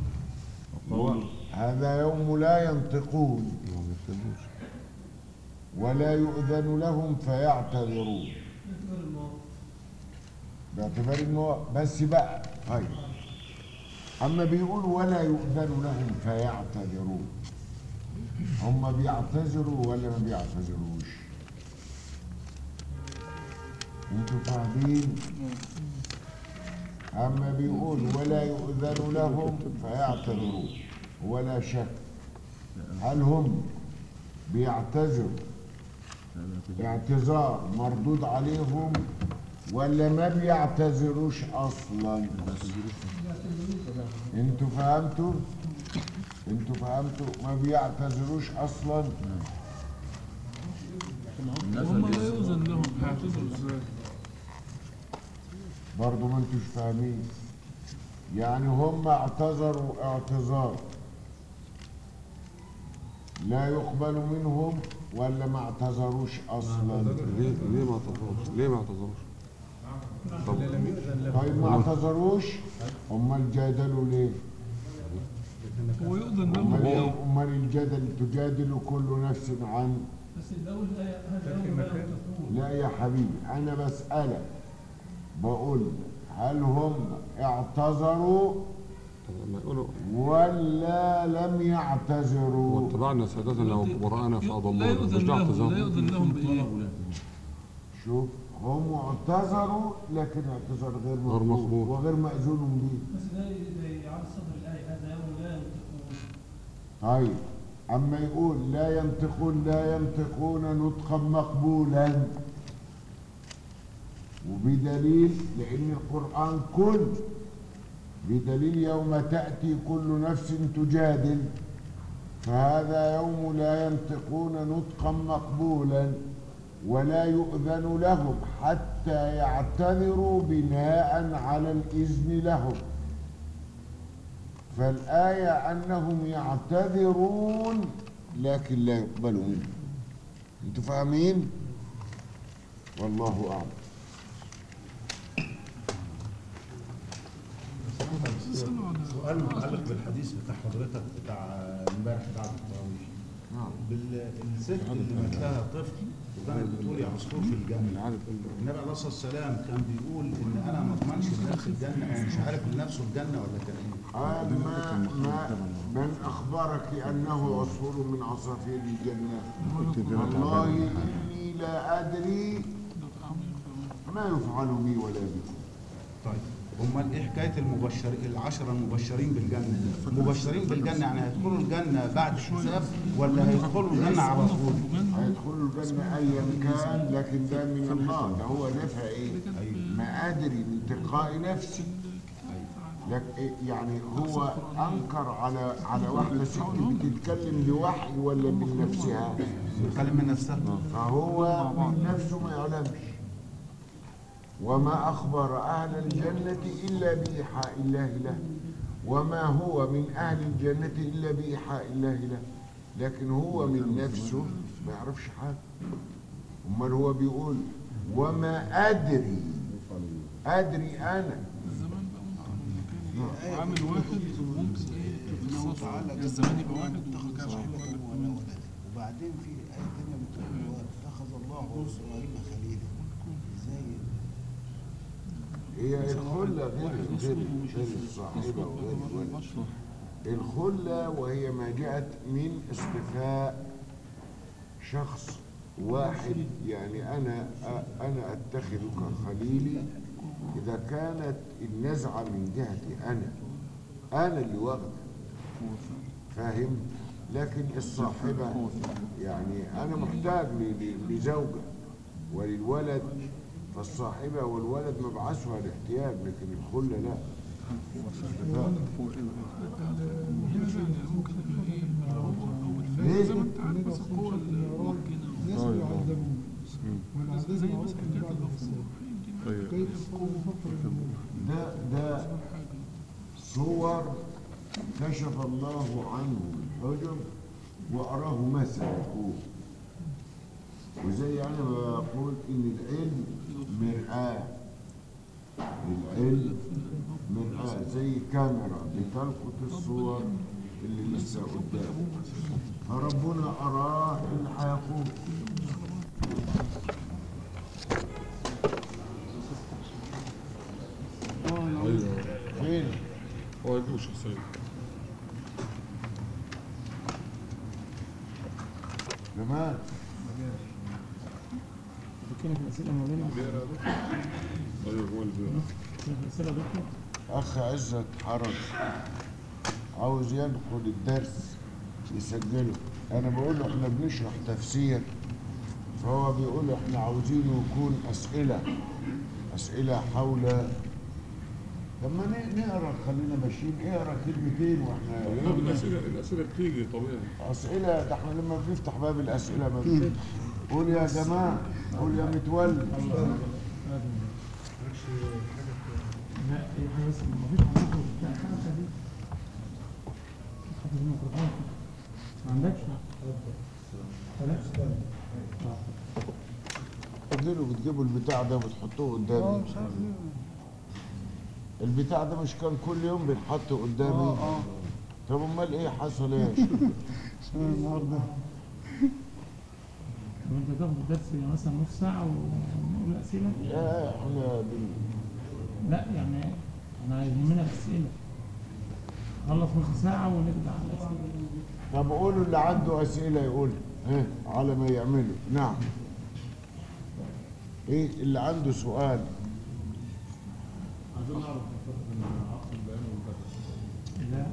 وقوله هذا يوم لا ينطقون ما بيتكلموش ولا يؤذن لهم فيعتذرون باعتبار انه بس بقى طيب اما بيقول ولا يؤذن لهم فيعتذرون هم بيعتذروا ولا ما بيعتذروش انتوا فاهمين اما بيقول ولا يؤذن لهم فيعتذرون ولا شك هل هم بيعتذروا اعتذار مردود عليهم ولا ما بيعتذروش اصلا انتوا فهمتوا انتوا فهمتوا ما بيعتذروش اصلا هم لا يؤذن لهم هيعتذروا ازاي برضو ما انتوش فاهمين يعني هم اعتذروا اعتذار لا يقبل منهم ولا ما اعتذروش اصلا ليه ليه ما اعتذروش؟ ليه ما اعتذروش؟ طب طيب ما اعتذروش امال جادلوا ليه هو يؤذن لهم امال امال الجدل تجادل كل نفس عن بس الأول الآية هذا يوم لا ينطقون لا يا حبيبي انا بسالك بقول لك، هل هم اعتذروا لما يقولوا ولا لم يعتذروا واتبعنا سادتنا وكبراءنا لا فأضلونا مش يؤذن ده لهم لا اعتذار يؤذن لهم بإيه؟ شوف هم اعتذروا لكن اعتذار غير غير مقبول مقبول. وغير مأذون به بس ده زي عاد صدر الآية هذا يوم لا ينطقون طيب أما يقول لا ينطقون لا ينطقون نطقا مقبولا وبدليل لأن القرآن كل بدليل يوم تأتي كل نفس تجادل فهذا يوم لا ينطقون نطقا مقبولا ولا يؤذن لهم حتى يعتذروا بناء على الإذن لهم فالآية أنهم يعتذرون لكن لا يقبل منهم أنتوا فاهمين؟ والله أعلم سؤال متعلق بالحديث بتاع حضرتك بتاع امبارح بتاع التراويح نعم بالست اللي مات لها طفل وكانت بتقول يا عصفور في الجنه عارف النبي عليه الصلاه والسلام كان بيقول ان انا ما اضمنش لنفسي الجنه او مش عارف لنفسه الجنه ولا كان ايه قال ما, ما من أخبرك أنه عصفور من عصافير الجنة والله إني لا أدري ما يفعل بي ولا بكم طيب امال ايه حكايه المبشر العشره المبشرين بالجنه مبشرين بالجنه يعني هيدخلوا الجنه بعد حساب ولا هيدخلوا الجنه على طول هيدخلوا الجنة أيا كان لكن ده من الله ده هو نفع إيه؟ ما أدري من تلقاء نفسي لك يعني هو أنكر على على واحدة ست بتتكلم بوحي ولا من نفسها بتتكلم من نفسها فهو من نفسه ما يعلمش وما أخبر أهل الجنة إلا بإيحاء الله له وما هو من أهل الجنة إلا بإيحاء الله له لكن هو من نفسه ما يعرفش حاجة أمال هو بيقول وما أدري أدري أنا الزمان بقى ممكن عامل واحد ممكن ايه تخصصه الزمان يبقى واحد وكذا وبعدين في آية تانية بتقول واتخذ الله إبراهيم خليلا ازاي هي الخلة غير غير غير الصاحبة وغير الولد الخلة وهي ما جاءت من اصطفاء شخص واحد يعني أنا أنا أتخذك خليلي إذا كانت النزعة من جهتي أنا أنا اللي واخده فاهم لكن الصاحبة يعني أنا محتاج ل- ل- لزوجة وللولد فالصاحبة والولد مبعثها الاحتياج لكن الخلة لا ممكن يبقى ايه او ليه؟ الفاء زي ما انت عارف بس القوة الممكنة الناس بيعذبون والعذاب زي مثلا معقد حكاية بعد الغفور الحساب كيف تكون مفكر ده ده صور كشف الله عنه الحجب وأراه مثل يقول وزي أنا بقول إن العلم مرآة العلم مرآة زي كاميرا بتلقط الصور اللي لسه قدام فربنا أراه اللي هيقول ايوه فين؟ هو يجوش السيد جمال كانت الأسئلة مولانا ايوه هو اللي بيقرا. كانت الأسئلة دكتور أخ عزت حرج عاوز يدخل الدرس يسجله أنا بقول له إحنا بنشرح تفسير فهو بيقول إحنا عاوزينه يكون أسئلة أسئلة حول لما ن- نقرا خلينا ماشيين اقرا كلمتين لا، واحنا الاسئله الاسئله بتيجي طبيعي اسئله ده احنا لما بنفتح باب الاسئله ما بنفتح. قول يا جماعه قول يا متولي لا أي حاجة بس مفيش عندكم بتاع حاجة دي حاطط الميكروفون ما عندكش لا قلت بتجيبوا البتاع ده وبتحطوه قدامي مش عارف ليه البتاع ده مش كان كل يوم بيتحط قدامي طب امال ايه حصل ايه عشان النهارده طب أنت تاخد الدرس مثلا نص ساعة ونقول أسئلة يا احنا بن... لا يعني احنا يهمنا الأسئلة خلص نص ساعة ونبدأ على الأسئلة طب قولوا اللي عنده أسئلة يقول ها على ما يعملوا نعم ايه اللي عنده سؤال عايزين نعرف الفرق بين عقد البيان والبدل لا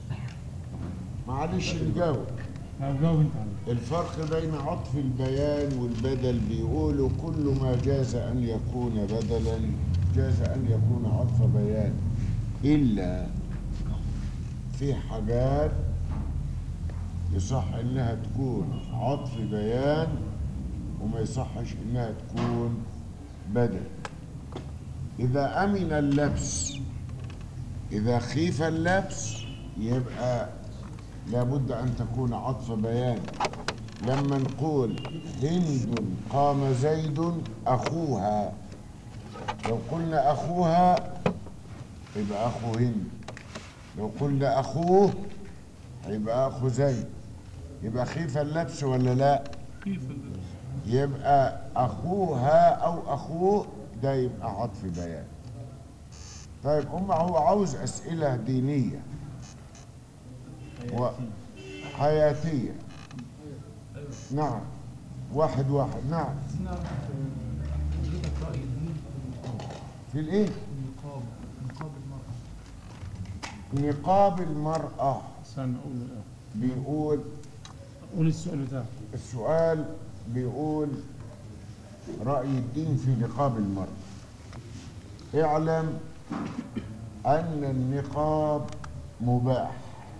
معلش نجاوب طب جاوب أنت عليه الفرق بين عطف البيان والبدل بيقولوا كل ما جاز أن يكون بدلا جاز أن يكون عطف بيان إلا في حاجات يصح إنها تكون عطف بيان وما يصحش إنها تكون بدل إذا أمن اللبس إذا خيف اللبس يبقى لابد أن تكون عطف بيان لما نقول هند قام زيد أخوها لو قلنا أخوها يبقى أخو هند لو قلنا أخوه يبقى أخو زيد يبقى خيف اللبس ولا لا كيف ال- يبقى أخوها أو أخوه ده يبقى عطف بيان طيب أم هو عاوز أسئلة دينية وحياتية نعم واحد واحد نعم في الايه النقاب نقاب المرأة نقاب المرأة استنى أقول الأول بيقول قول السؤال بتاعك السؤال بيقول رأي الدين في نقاب المرأة اعلم أن النقاب مباح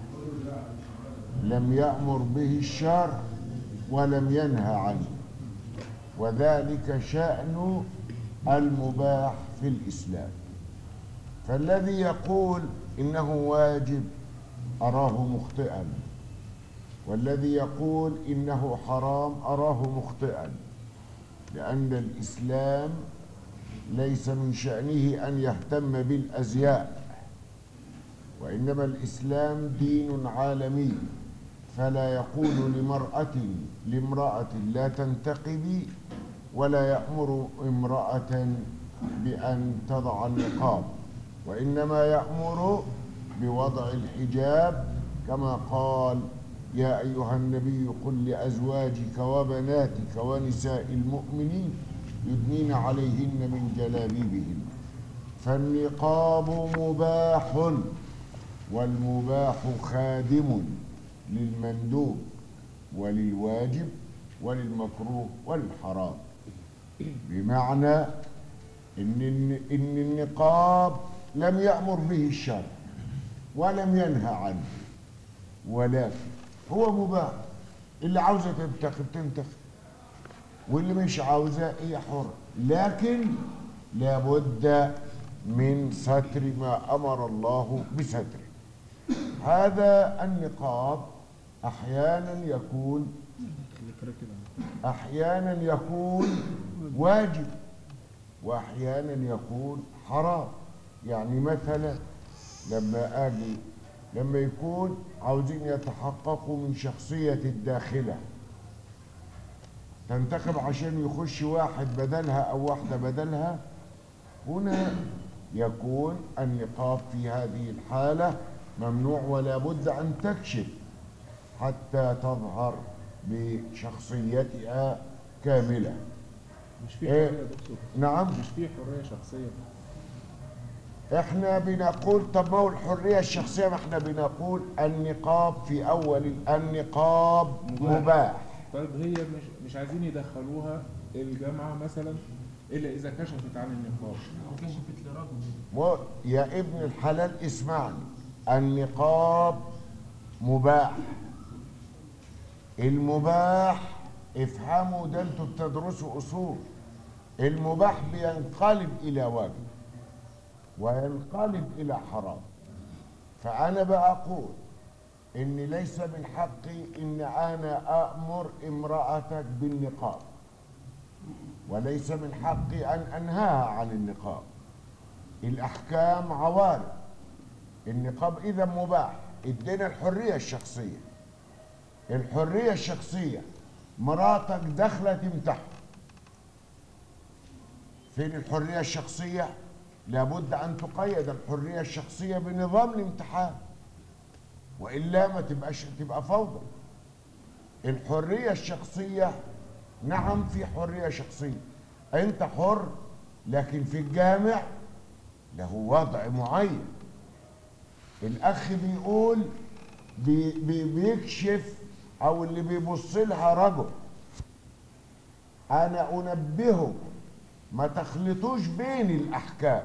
لم يأمر به الشرع ولم ينهى عنه وذلك شأن المباح في الإسلام فالذي يقول إنه واجب أراه مخطئا والذي يقول إنه حرام أراه مخطئا لأن الإسلام ليس من شأنه أن يهتم بالأزياء وإنما الإسلام دين عالمي فلا يقول لمرأة لامرأة لا تنتقبي ولا يأمر امرأة بأن تضع النقاب وإنما يأمر بوضع الحجاب كما قال يا أيها النبي قل لأزواجك وبناتك ونساء المؤمنين يدنين عليهن من جلابيبهن فالنقاب مباح والمباح خادم للمندوب وللواجب وللمكروه وللحرام بمعنى إن إن النقاب لم يأمر به الشرع ولم ينهى عنه ولكن هو مباح اللي عاوزة تنتخب تنتخب واللي مش عاوزة هي حرة لكن لابد من ستر ما أمر الله بستره هذا النقاب أحيانا يكون أحيانا يكون واجب وأحيانا يكون حرام يعني مثلا لما أجي لما يكون عاوزين يتحققوا من شخصية الداخلة تنتخب عشان يخش واحد بدلها أو واحدة بدلها هنا يكون النقاب في هذه الحالة ممنوع ولا بد أن تكشف حتى تظهر بشخصيتها كاملة مش في إيه؟ حريه يا دكتور نعم مش في حريه شخصيه احنا بنقول طب ما هو الحرية الشخصية ما احنا بنقول النقاب في أول النقاب مباح طيب هي مش مش عايزين يدخلوها الجامعه مثلا الا اذا كشفت عن النقاب كشفت لرجل و- يا ابن الحلال اسمعني النقاب مباح المباح افهموا ده انتوا بتدرسوا اصول المباح بينقلب الى واجب وينقلب الى حرام فانا بقول ان ليس من حقي ان انا امر امراتك بالنقاب وليس من حقي ان انهاها عن النقاب الأحكام عوارض النقاب إذا مباح ادينا الحرية الشخصية الحرية الشخصية مراتك داخلة تمتحن فين الحرية الشخصية؟ لابد أن تقيد الحرية الشخصية بنظام الامتحان والا ما تبقاش تبقى فوضى الحريه الشخصيه نعم في حريه شخصيه انت حر لكن في الجامع له وضع معين الاخ بيقول بي بي بيكشف او اللي بيبص لها رجل انا انبهكم ما تخلطوش بين الاحكام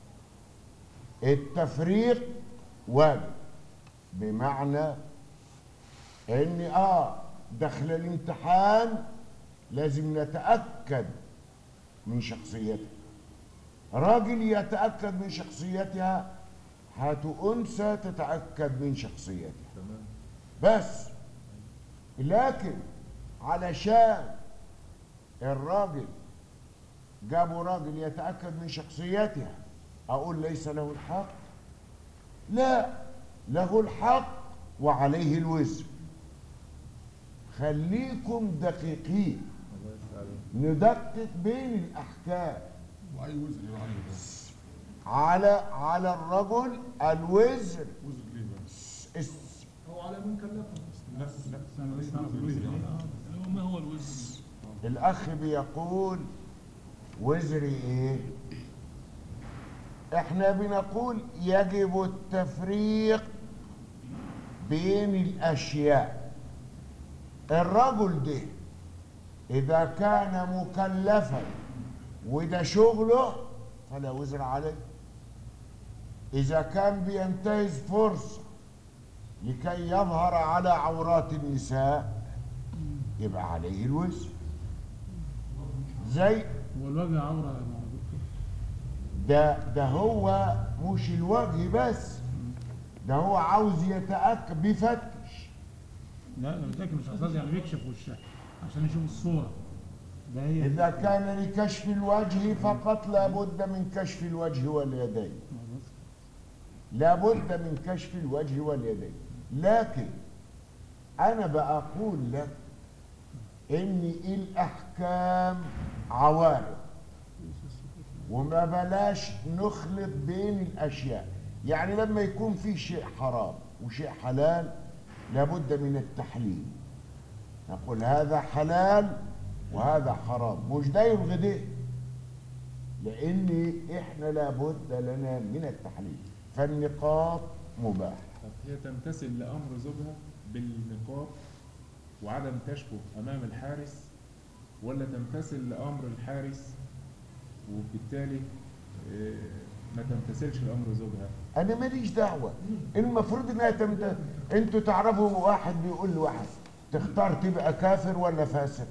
التفريق واجب بمعنى ان اه دخل الامتحان لازم نتاكد من شخصيتها راجل يتاكد من شخصيتها هاتوا انثى تتاكد من شخصيتها تمام بس لكن علشان الراجل جابوا راجل يتأكد من شخصيتها أقول ليس له الحق لا له الحق وعليه الوزر خليكم دقيقين الله يفتح عليك ندقق بين الأحكام وأي وزر يبقى عليه بقى؟ على على الرجل الوزر وزر ليه بقى؟ الس- هو على من كلفهم نفس نفس أنا بس أعرف وزر الوزر ليه إيه. يعني؟ هو ما هو الوزن الأخ بيقول وزري إيه؟ إحنا بنقول يجب التفريق بين الأشياء الرجل ده إذا كان مكلفا وده شغله فلا وزر عليه إذا كان بينتهز فرصة لكي يظهر على عورات النساء يبقى عليه الوزر زي هو الوجه عورة يا موضوع. ده ده هو مش الوجه بس ده هو عاوز يتأكد بيفتش لا انا متاكد مش قصدي يعني بيكشف وشها عشان يشوف الصوره ده هي إذا كان لكشف الوجه فقط لابد من كشف الوجه واليدين لابد من كشف الوجه واليدين لكن أنا بقول لك إن الأحكام عوارض وما بلاش نخلط بين الأشياء يعني لما يكون في شيء حرام وشيء حلال لابد من التحليل نقول هذا حلال وهذا حرام مش ده يلغي ده لان احنا لابد لنا من التحليل فالنقاط مباح طب هي تمتثل لأمر زوجها بالنقاب وعدم كشفه أمام الحارس ولا تمتثل لأمر الحارس وبالتالي آه، ما تمتثلش لأمر زوجها انا ماليش دعوه المفروض انها تمت... انتوا تعرفوا واحد بيقول لواحد تختار تبقى كافر ولا فاسق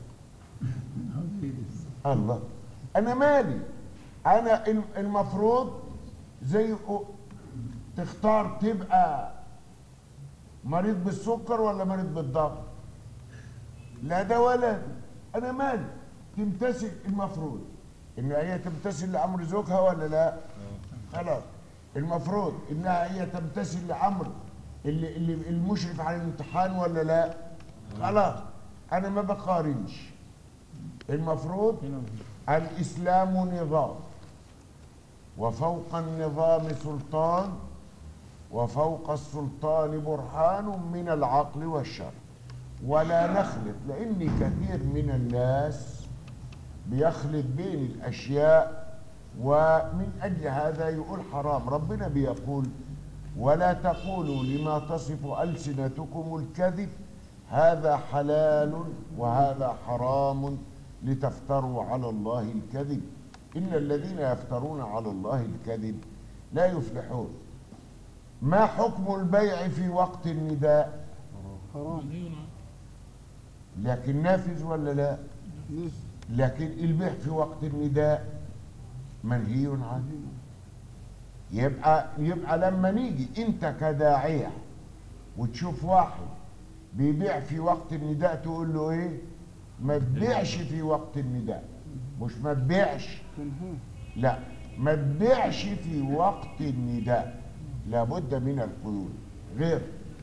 الله انا مالي انا الم- المفروض زي أ- تختار تبقى مريض بالسكر ولا مريض بالضغط لا ده ولا ده. انا مالي تمتثل المفروض ان هي تمتثل لامر زوجها ولا لا خلاص المفروض انها هي تمتثل لامر اللي, اللي المشرف على الامتحان ولا لا خلاص انا ما بقارنش المفروض هنا الإسلام نظام وفوق النظام سلطان وفوق السلطان برهان من العقل والشرع ولا نخلط لأن كثير من الناس بيخلط بين الأشياء ومن أجل هذا يقول حرام ربنا بيقول ولا تقولوا لما تصف ألسنتكم الكذب هذا حلال وهذا حرام لتفتروا على الله الكذب إن الذين يفترون على الله الكذب لا يفلحون ما حكم البيع في وقت النداء منهي عنه لكن نافذ ولا لا لكن البيع في وقت النداء منهي عنه يبقى يبقى لما نيجي انت كداعيه وتشوف واحد بيبيع في وقت النداء تقول له ايه ما تبيعش في وقت النداء مش ما تبيعش لا ما تبيعش في وقت النداء لابد من القيود غير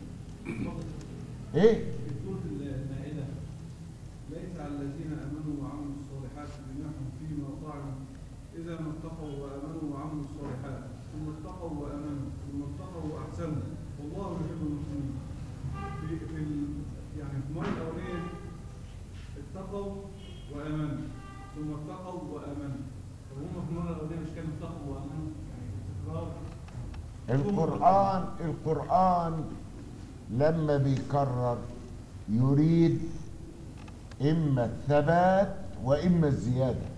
ايه في سورة المائدة ليس على الذين آمنوا وعملوا الصالحات جناح فيما طعموا إذا ما اتقوا وآمنوا وعملوا الصالحات ثم اتقوا وآمنوا ثم اتقوا وأحسنوا والله يحب المحسنين اتقوا وامنوا ثم اتقوا وامنوا طب هم في المره الاولانيه مش كانوا اتقوا وامنوا يعني تكرار القرآن القرآن لما بيكرر يريد إما الثبات وإما الزيادة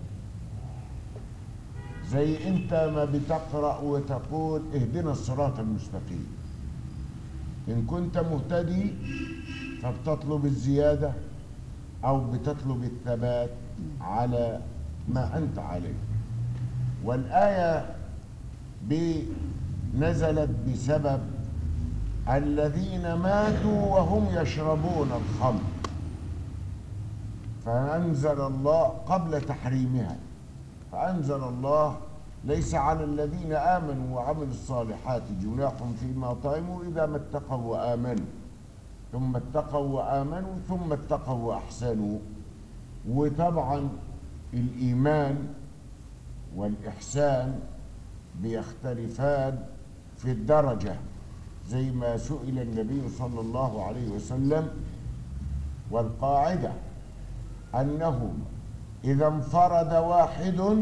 زي أنت ما بتقرأ وتقول اهدنا الصراط المستقيم إن كنت مهتدي فبتطلب الزيادة أو بتطلب الثبات على ما أنت عليه والآية ب- نزلت بسبب الذين ماتوا وهم يشربون الخمر فأنزل الله قبل تحريمها فأنزل الله ليس على الذين آمنوا وعملوا الصالحات جناح فيما طعموا إذا ما اتقوا وآمنوا ثم اتقوا وآمنوا ثم اتقوا وأحسنوا وطبعا الإيمان والإحسان بيختلفان في الدرجة زي ما سئل النبي صلى الله عليه وسلم والقاعدة أنه إذا انفرد واحد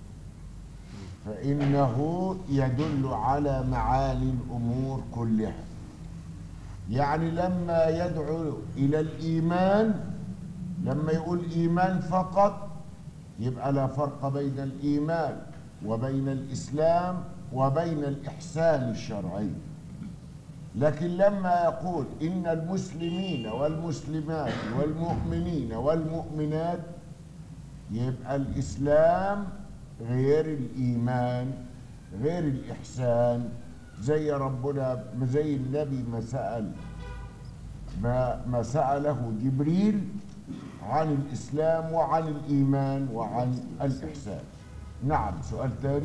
فإنه يدل على معالي الأمور كلها يعني لما يدعو إلى الإيمان لما يقول إيمان فقط يبقى لا فرق بين الإيمان وبين الإسلام وبين الإحسان الشرعي لكن لما يقول إن المسلمين والمسلمات والمؤمنين والمؤمنات يبقى الإسلام غير الإيمان غير الإحسان زي ربنا زي النبي ما سأل ما, ما سأله جبريل عن الإسلام وعن الإيمان وعن الإحسان نعم سؤال تاني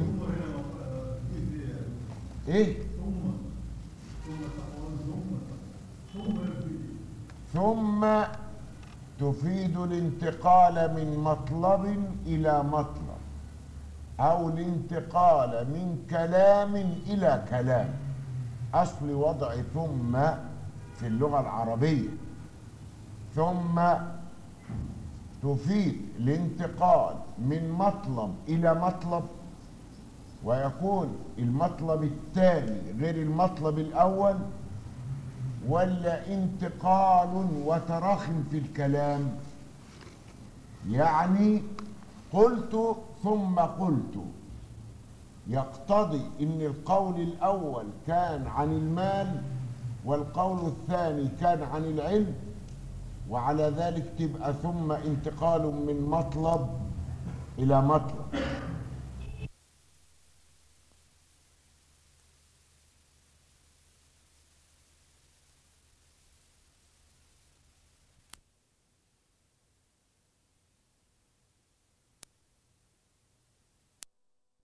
إيه ثم تفيد الانتقال من مطلب إلى مطلب أو الانتقال من كلام إلى كلام أصل وضع ثم في اللغة العربية ثم تفيد الانتقال من مطلب إلى مطلب ويكون المطلب الثاني غير المطلب الأول ولا انتقال وتراخ في الكلام يعني قلت ثم قلت يقتضي ان القول الاول كان عن المال والقول الثاني كان عن العلم وعلى ذلك تبقى ثم انتقال من مطلب الى مطلب